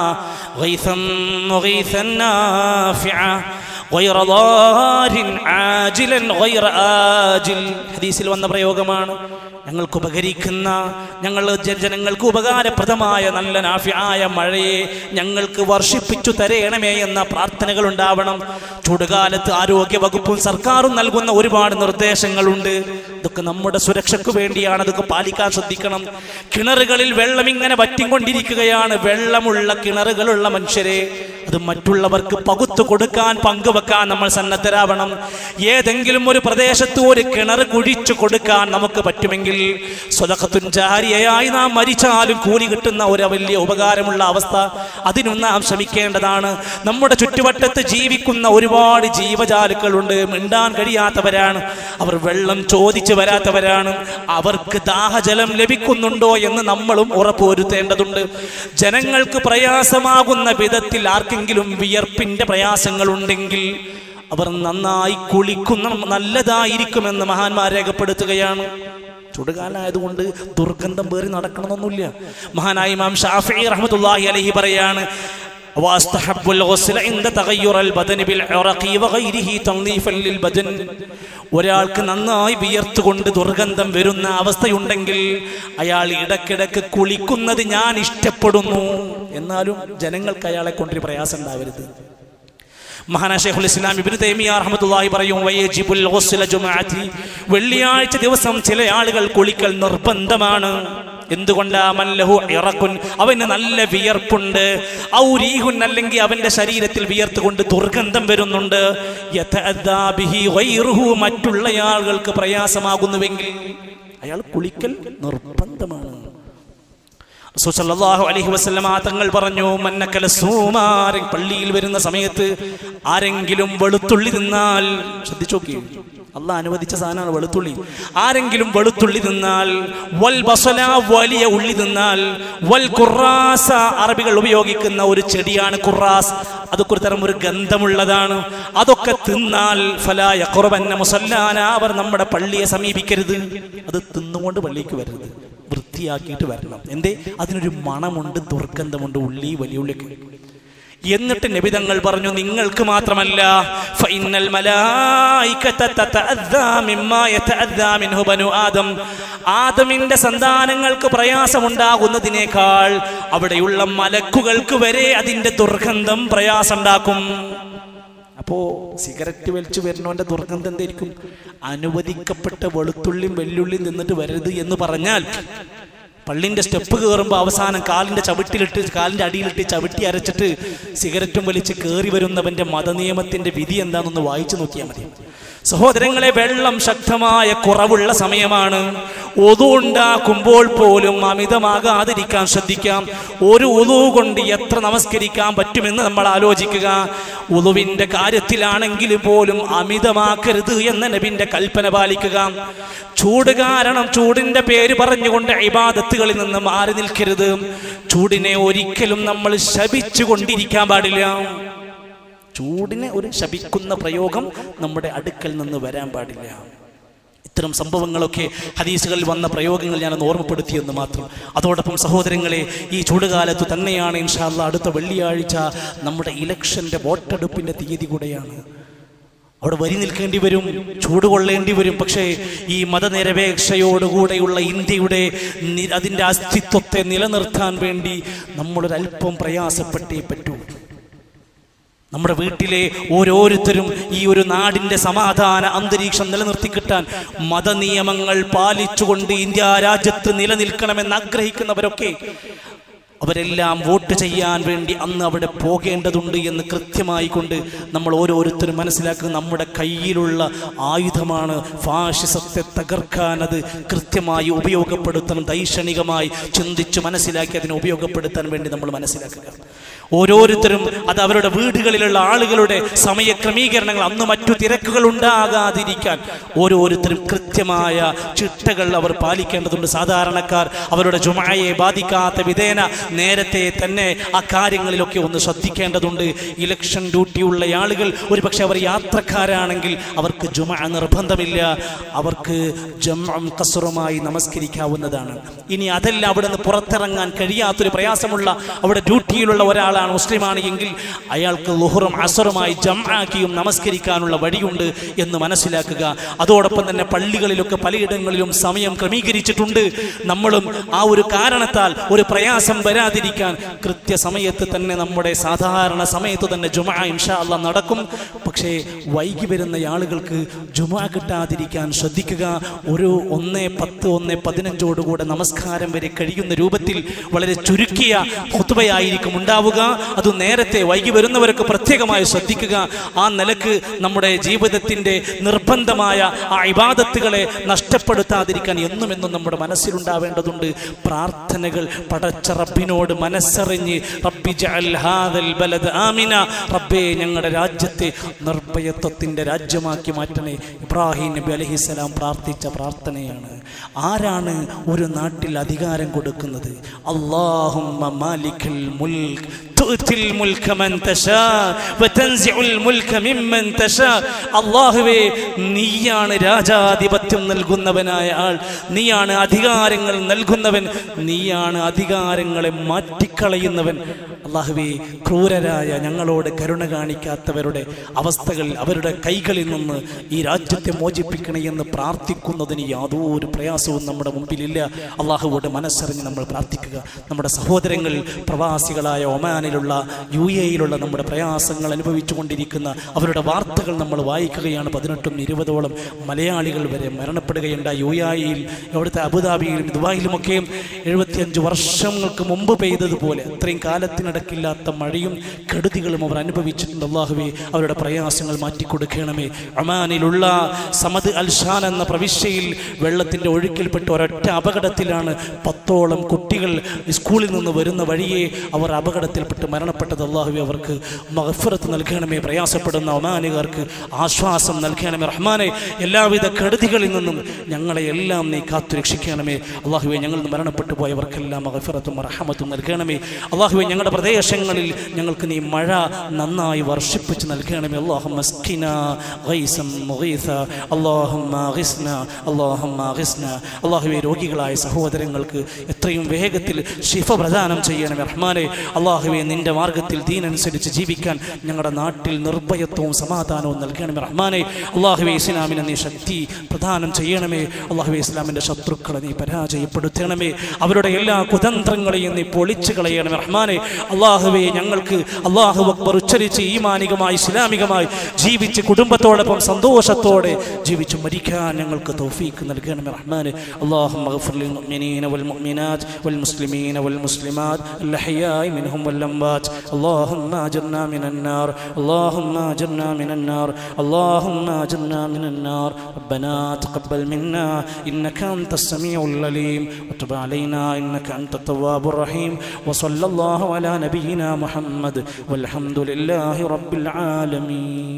Speaker 1: غيثا مغيثا نافعا غير ضار عاجلا غير آجل ഹദീസിൽ വന്ന പ്രയോഗമാണ് ഞങ്ങൾക്ക് ഉപകരിക്കുന്ന ഞങ്ങൾ ജ- ജനങ്ങൾക്ക് ഉപകാരപ്രദമായ നല്ല നാഫിയായ മഴയെ ഞങ്ങൾക്ക് വർഷിപ്പിച്ചു തരയണമേ എന്ന പ്രാർത്ഥനകൾ ഉണ്ടാവണം ചൂടുകാലത്ത് ആരോഗ്യ വകുപ്പും സർക്കാരും നൽകുന്ന ഒരുപാട് നിർദ്ദേശങ്ങളുണ്ട് ഇതൊക്കെ നമ്മുടെ സുരക്ഷയ്ക്ക് വേണ്ടിയാണ് അതൊക്കെ പാലിക്കാൻ ശ്രദ്ധിക്കണം കിണറുകളിൽ വെള്ളം ഇങ്ങനെ വറ്റിക്കൊണ്ടിരിക്കുകയാണ് വെള്ളമുള്ള കിണറുകളുള്ള മനുഷ്യരെ അത് മറ്റുള്ളവർക്ക് പകുത്തു കൊടുക്കാൻ പങ്കുവെക്കാൻ നമ്മൾ സന്നദ്ധരാവണം ഏതെങ്കിലും ഒരു പ്രദേശത്ത് ഒരു കിണർ കുഴിച്ചു കൊടുക്കാൻ നമുക്ക് പറ്റുമെങ്കിൽ സ്വതക്കത്തുൻ ജാരിയയായി നാം മരിച്ചാലും കൂലി കിട്ടുന്ന ഒരു വലിയ ഉപകാരമുള്ള അവസ്ഥ അതിനും നാം ശ്രമിക്കേണ്ടതാണ് നമ്മുടെ ചുറ്റുവട്ടത്ത് ജീവിക്കുന്ന ഒരുപാട് ജീവജാലുക്കളുണ്ട് മിണ്ടാൻ കഴിയാത്തവരാണ് അവർ വെള്ളം ചോദിച്ചു വരാത്തവരാണ് അവർക്ക് ദാഹജലം ലഭിക്കുന്നുണ്ടോ എന്ന് നമ്മളും ഉറപ്പുവരുത്തേണ്ടതുണ്ട് ജനങ്ങൾക്ക് പ്രയാസമാകുന്ന വിധത്തിൽ ആർക്കെങ്കിലും വിയർപ്പിന്റെ പ്രയാസങ്ങളുണ്ടെങ്കിൽ അവർ നന്നായി കുളിക്കുന്ന നല്ലതായിരിക്കുമെന്ന് മഹാന്മാർ രേഖപ്പെടുത്തുകയാണ് ചുടുകാലായതുകൊണ്ട് ദുർഗന്ധം പേറി നടക്കണമെന്നൊന്നുമില്ല മഹാനായ ഇമാം ഷാഫി റഹ്മത്തുള്ളാഹി അലൈഹി പറയാണ് واستحب الغسل عند تغير البدن بالعرق وغيره تنظيفا للبدن ഒരാൾക്ക് നന്നായി വിയർത്തുകൊണ്ട് ദുർഗന്ധം വരുന്ന അവസ്ഥയുണ്ടെങ്കിൽ അയാൾ ഇടക്കിടക്ക് കുളിക്കുന്നത് ഞാൻ ഇഷ്ടപ്പെടുന്നു എന്നാലും ജനങ്ങൾക്ക് അയാളെ കൊണ്ടൊരു പ്രയാസം ഉണ്ടാവരുത് മഹാനാ ഷെയ്ഖുൽ ഇസ്ലാം ഇബ്നു തൈമിയ റഹ്മത്തുള്ളാഹി പറയും വയജിബുൽ ഗുസ്ല ജുമഅത്തി വെള്ളിയാഴ്ച ദിവസം ചില ആളുകൾ കുളിക്കൽ നിർബന്ധമാണ് എന്തുകൊണ്ടാ മല്ലഹു ഇറക്കുൻ അവന് നല്ല വിയർപ്പുണ്ട് ഔരീഹുൻ അല്ലെങ്കിൽ അവന്റെ ശരീരത്തിൽ വിയർത്തുകൊണ്ട് ദുർഗന്ധം വരുന്നുണ്ട് യതഅദ്ദാ ബിഹി ഗൈറുഹു മറ്റുള്ള ആളുകൾക്ക് പ്രയാസമാകുന്നുവെങ്കിൽ അയാൾ കുളിക്കൽ നിർബന്ധമാണ് സുസല്ലാഹു അലൈഹി വസല്ലമ തങ്ങൾ പറഞ്ഞു മന്നക്കല സൂമാരൻ പള്ളിയിൽ വരുന്ന സമയത്ത് ആരെങ്കിലും വെളുത്തുള്ളി തിന്നാൽ ശ്രദ്ധിച്ചു നോക്കി അള്ളാഹ് അനുവദിച്ച സാധനമാണ് വെളുത്തുള്ളി ആരെങ്കിലും വെളുത്തുള്ളി തിന്നാൽ വൽ ബസല വലിയ ഉള്ളി തിന്നാൽ വൽ ഖുറാസ അറബികൾ ഉപയോഗിക്കുന്ന ഒരു ചെടിയാണ് ഖുറാസ് അതൊക്കെ ഒരു തരം ഒരു ഗന്ധമുള്ളതാണ് അതൊക്കെ തിന്നാൽ ഫലാ യഖ്റുബന്ന മുസല്ലാന അവർ നമ്മുടെ പള്ളിയെ സമീപിക്കരുത് അത് തിന്നുകൊണ്ട് പള്ളിക്ക് വരരുത് വൃത്തിയാക്കിയിട്ട് വരണം എന്തേ അതിനൊരു മണമുണ്ട് ദുർഗന്ധമുണ്ട് ഉള്ളി വലിയ ഉള്ളിക്ക് എന്നിട്ട് നബിതങ്ങൾ പറഞ്ഞു നിങ്ങൾക്ക് മാത്രമല്ല ഫൈനൽ മലായികത തതഅദ്ദാ മിമ്മാ യതഅദ്ദാ മിൻഹു ബനു ആദം ആദമിന്റെ സന്താനങ്ങൾക്ക് പ്രയാസമുണ്ടാകുന്നതിനേക്കാൾ അവിടെയുള്ള മലക്കുകൾക്ക് വരെ അതിന്റെ ദുർഗന്ധം പ്രയാസമുണ്ടാക്കും അപ്പോ സിഗരറ്റ് വലിച്ചു വരുന്നവന്റെ ദുർഗന്ധം എന്തായിരിക്കും അനുവദിക്കപ്പെട്ട വെളുത്തുള്ളിയും വെല്ലുള്ളിയും നിന്നിട്ട് വരരുത് എന്ന് പറഞ്ഞാൽ പള്ളിന്റെ സ്റ്റെപ്പ് കയറുമ്പോൾ അവസാനം കാലിന്റെ ചവിട്ടിലിട്ട് കാലിന്റെ അടിയിലിട്ട് ചവിട്ടി അരച്ചിട്ട് സിഗരറ്റും വലിച്ച് കയറി വരുന്നവന്റെ മതനിയമത്തിന്റെ വിധി എന്താണെന്ന് വായിച്ചു നോക്കിയാൽ മതി സഹോദരങ്ങളെ വെള്ളം ശക്തമായ കുറവുള്ള സമയമാണ് ഒതു ഉണ്ടാക്കുമ്പോൾ പോലും അമിതമാകാതിരിക്കാൻ ശ്രദ്ധിക്കാം ഒരു ഉതു കൊണ്ട് എത്ര നമസ്കരിക്കാൻ പറ്റുമെന്ന് നമ്മൾ ആലോചിക്കുക ഉതുവിന്റെ കാര്യത്തിലാണെങ്കിൽ പോലും അമിതമാക്കരുത് എന്ന നബിന്റെ കൽപ്പന പാലിക്കുക ചൂട് കാരണം ചൂടിന്റെ പേര് പറഞ്ഞുകൊണ്ട് ഇബാദത്തുകളിൽ നിന്ന് മാറി നിൽക്കരുത് ചൂടിനെ ഒരിക്കലും നമ്മൾ ശപിച്ചു കൊണ്ടിരിക്കാൻ പാടില്ല ചൂടിനെ ഒരു ശപിക്കുന്ന പ്രയോഗം നമ്മുടെ അടുക്കൽ നിന്ന് വരാൻ പാടില്ല ഇത്തരം സംഭവങ്ങളൊക്കെ ഹദീസുകളിൽ വന്ന പ്രയോഗങ്ങൾ ഞാൻ ഓർമ്മപ്പെടുത്തിയെന്ന് മാത്രം അതോടൊപ്പം സഹോദരങ്ങളെ ഈ ചൂടുകാലത്ത് തന്നെയാണ് ഇൻഷാല്ല അടുത്ത വെള്ളിയാഴ്ച നമ്മുടെ ഇലക്ഷന്റെ വോട്ടെടുപ്പിന്റെ തീയതി കൂടെയാണ് അവിടെ വരി നിൽക്കേണ്ടി വരും ചൂട് കൊള്ളേണ്ടി വരും പക്ഷേ ഈ മതനിരപേക്ഷയോടുകൂടെയുള്ള ഇന്ത്യയുടെ നി- അതിൻ്റെ അസ്തിത്വത്തെ നിലനിർത്താൻ വേണ്ടി നമ്മളൊരല്പം പ്രയാസപ്പെട്ടേ പറ്റൂ നമ്മുടെ വീട്ടിലെ ഓരോരുത്തരും ഈ ഒരു നാടിന്റെ സമാധാന അന്തരീക്ഷം നിലനിർത്തി കിട്ടാൻ മതനിയമങ്ങൾ പാലിച്ചുകൊണ്ട് ഇന്ത്യ രാജ്യത്ത് നിലനിൽക്കണമെന്ന് ആഗ്രഹിക്കുന്നവരൊക്കെ അവരെല്ലാം വോട്ട് ചെയ്യാൻ വേണ്ടി അന്ന് അവിടെ പോകേണ്ടതുണ്ട് എന്ന് കൃത്യമായി കൊണ്ട് നമ്മൾ ഓരോരുത്തരും മനസ്സിലാക്കുക നമ്മുടെ കയ്യിലുള്ള ആയുധമാണ് ഫാഷിസത്തെ തകർക്കാൻ അത് കൃത്യമായി ഉപയോഗപ്പെടുത്തണം ദൈക്ഷണികമായി ചിന്തിച്ച് മനസ്സിലാക്കി അതിനെ ഉപയോഗപ്പെടുത്താൻ വേണ്ടി നമ്മൾ മനസ്സിലാക്കുക ഓരോരുത്തരും അത് അവരുടെ വീടുകളിലുള്ള ആളുകളുടെ സമയ ക്രമീകരണങ്ങൾ അന്ന് മറ്റു തിരക്കുകൾ ഉണ്ടാകാതിരിക്കാൻ ഓരോരുത്തരും കൃത്യമായ ചിട്ടകൾ അവർ പാലിക്കേണ്ടതുണ്ട് സാധാരണക്കാർ അവരുടെ ജുമായെ ബാധിക്കാത്ത വിധേന നേരത്തെ തന്നെ ആ കാര്യങ്ങളിലൊക്കെ ഒന്ന് ശ്രദ്ധിക്കേണ്ടതുണ്ട് ഇലക്ഷൻ ഡ്യൂട്ടിയുള്ള ആളുകൾ ഒരുപക്ഷെ അവർ യാത്രക്കാരാണെങ്കിൽ അവർക്ക് ജുമ നിർബന്ധമില്ല അവർക്ക് ജംഅം കസറുമായി നമസ്കരിക്കാവുന്നതാണ് ഇനി അതല്ല അവിടെ നിന്ന് പുറത്തിറങ്ങാൻ കഴിയാത്തൊരു പ്രയാസമുള്ള അവിടെ ഡ്യൂട്ടിയിലുള്ള ഒരാളാണ് മുസ്ലിമാണ് എങ്കിൽ അയാൾക്ക് ലുഹറും അസറുമായി ജംആക്കിയും നമസ്കരിക്കാനുള്ള വഴിയുണ്ട് എന്ന് മനസ്സിലാക്കുക അതോടൊപ്പം തന്നെ പള്ളികളിലൊക്കെ പലയിടങ്ങളിലും സമയം ക്രമീകരിച്ചിട്ടുണ്ട് നമ്മളും ആ ഒരു കാരണത്താൽ ഒരു പ്രയാസം വരാതിരിക്കാൻ കൃത്യസമയത്ത് തന്നെ നമ്മുടെ സാധാരണ സമയത്ത് തന്നെ ജുമ ഇൻഷാ അള്ളാഹ് നടക്കും പക്ഷേ വൈകി വരുന്ന ആളുകൾക്ക് ജുമ കിട്ടാതിരിക്കാൻ ശ്രദ്ധിക്കുക ഒരു ഒന്ന് പത്ത് ഒന്ന് പതിനഞ്ചോടുകൂടെ നമസ്കാരം വരെ കഴിയുന്ന രൂപത്തിൽ വളരെ ചുരുക്കിയ ഹുത്തുബയായിരിക്കും ഉണ്ടാവുക അത് നേരത്തെ വൈകി വരുന്നവരൊക്കെ പ്രത്യേകമായി ശ്രദ്ധിക്കുക ആ നിലക്ക് നമ്മുടെ ജീവിതത്തിന്റെ നിർബന്ധമായ ആ ഇബാദത്തുകളെ നഷ്ടപ്പെടുത്താതിരിക്കാൻ എന്നും എന്നും നമ്മുടെ മനസ്സിലുണ്ടാവേണ്ടതുണ്ട് പ്രാർത്ഥനകൾ പടച്ച റബ്ബിനോട് മനസ്സറിഞ്ഞ് റബ്ബി ജഅൽ ഹാദൽ ബലദ ആമിന റബ്ബേ ഞങ്ങളുടെ രാജ്യത്തെ നിർഭയത്വത്തിന്റെ രാജ്യമാക്കി മാറ്റണേ ഇബ്രാഹിം നബി അലഹിസ്സലാം പ്രാർത്ഥിച്ച പ്രാർത്ഥനയാണ് ആരാണ് ഒരു നാട്ടിൽ അധികാരം കൊടുക്കുന്നത് അള്ളാഹുമ്മ മാലിക്കൽ മുൽക്ക് تؤتي الملك من تشاء وتنزع الملك ممن تشاء അള്ളാഹുവേ നീയാണ് രാജാധിപത്യം നൽകുന്നവനായ ആൾ നീയാണ് അധികാരങ്ങൾ നൽകുന്നവൻ നീയാണ് അധികാരങ്ങളെ മാറ്റിക്കളയുന്നവൻ അള്ളാഹുവേ ക്രൂരരായ ഞങ്ങളോട് കരുണ കാണിക്കാത്തവരുടെ അവസ്ഥകൾ അവരുടെ കൈകളിൽ നിന്ന് ഈ രാജ്യത്തെ മോചിപ്പിക്കണേ എന്ന് പ്രാർത്ഥിക്കുന്നതിന് യാതൊരു പ്രയാസവും നമ്മുടെ മുമ്പിലില്ല അള്ളാഹുവോട് മനസ്സറിഞ്ഞ് നമ്മൾ പ്രാർത്ഥിക്കുക നമ്മുടെ സഹോദരങ്ങൾ പ്രവാസികളായ ഒമാനിലുള്ള യു എയിലുള്ള നമ്മുടെ പ്രയാസങ്ങൾ അനുഭവിച്ചു കൊണ്ടിരിക്കുന്ന അവരുടെ വാർത്തകൾ നമ്മൾ വായിക്കുകയാണ് പതിനെട്ടും ഇരുപതോളം മലയാളികൾ വരെ മരണപ്പെടുകയുണ്ടായി യു എയിൽ അവിടുത്തെ അബുദാബിയിലും ദുബായിലുമൊക്കെയും എഴുപത്തിയഞ്ച് വർഷങ്ങൾക്ക് മുമ്പ് പെയ്തതുപോലെ അത്രയും കാലത്തിനിടക്കില്ലാത്ത മഴയും കെടുതികളും അവർ അനുഭവിച്ചിട്ടുണ്ട് അള്ളാഹുവെ അവരുടെ പ്രയാസങ്ങൾ മാറ്റിക്കൊടുക്കണമേ ഒമാനിലുള്ള സമദ് അൽഷാൻ എന്ന പ്രവിശ്യയിൽ വെള്ളത്തിന്റെ ഒഴുക്കിൽപ്പെട്ട് ഒരൊറ്റ അപകടത്തിലാണ് പത്തോളം കുട്ടികൾ കുട്ടികൾ സ്കൂളിൽ നിന്ന് വരുന്ന വഴിയെ അവർ അപകടത്തിൽപ്പെട്ട് മരണപ്പെട്ടത് അള്ളാഹുവെ അവർക്ക് മഹഫറത്ത് നൽകണമേ പ്രയാസപ്പെടുന്ന ഒമാനുകാർക്ക് ആശ്വാസം നൽകണമേ റഹ്മാനെ എല്ലാവിധ കെടുതികളിൽ നിന്നും ഞങ്ങളെ എല്ലാം നീ കാത്തു രക്ഷിക്കണമേ അള്ളാഹുവെ ഞങ്ങൾ നിന്ന് മരണപ്പെട്ടു പോയവർക്കെല്ലാം മഹഫറത്തും റഹമത്തും നൽകണമേ അള്ളാഹുവെ ഞങ്ങളുടെ പ്രദേശങ്ങളിൽ ഞങ്ങൾക്ക് നീ മഴ നന്നായി വർഷിപ്പിച്ച് നൽകണമേ അള്ളാഹു മസ്കിന ഗൈസം മുഗീസ അള്ളാഹുമ്മ ഗിസ്ന അള്ളാഹുമ്മ ഗിസ്ന അള്ളാഹുവെ രോഗികളായ സഹോദരങ്ങൾക്ക് എത്രയും വേഗത്തിൽ ശിഫ പ്രദാനം ചെയ്യണമേ റഹ്മാനെ അള്ളാഹുവെ നിന്റെ മാർഗത്തിൽ ദീനനുസരിച്ച് ജീവിക്കാൻ ഞങ്ങളുടെ നാട്ടിൽ നിർഭയത്വവും സമാധാനവും നൽകണമേ റഹ്മാനെ അള്ളാഹുവെ ഇസ്ലാമിനെ നീ ശക്തി പ്രദാനം ചെയ്യണമേ അള്ളാഹുവെ ഇസ്ലാമിൻ്റെ ശത്രുക്കളെ നീ പരാജയപ്പെടുത്തണമേ അവരുടെ എല്ലാ കുതന്ത്രങ്ങളെയും നീ പൊളിച്ചു കളയണമേ റഹ്മാനെ അള്ളാഹുവെ ഞങ്ങൾക്ക് അള്ളാഹു അക്ബർ ഉച്ചരിച്ച് ഈമാനികമായി ഇസ്ലാമികമായി ജീവിച്ച് കുടുംബത്തോടൊപ്പം സന്തോഷത്തോടെ ജീവിച്ച് മരിക്കാൻ ഞങ്ങൾക്ക് തൗഫീക്ക് നൽകണമേ റഹ്മാനെ اللهم اغفر للمؤمنين والمؤمنات والمسلمين والمسلمات الأحياء منهم والأموات اللهم أجرنا من النار اللهم أجرنا من النار اللهم أجرنا من النار ربنا تقبل منا إنك أنت السميع العليم وتب علينا إنك أنت التواب الرحيم وصلى الله على نبينا محمد والحمد لله رب العالمين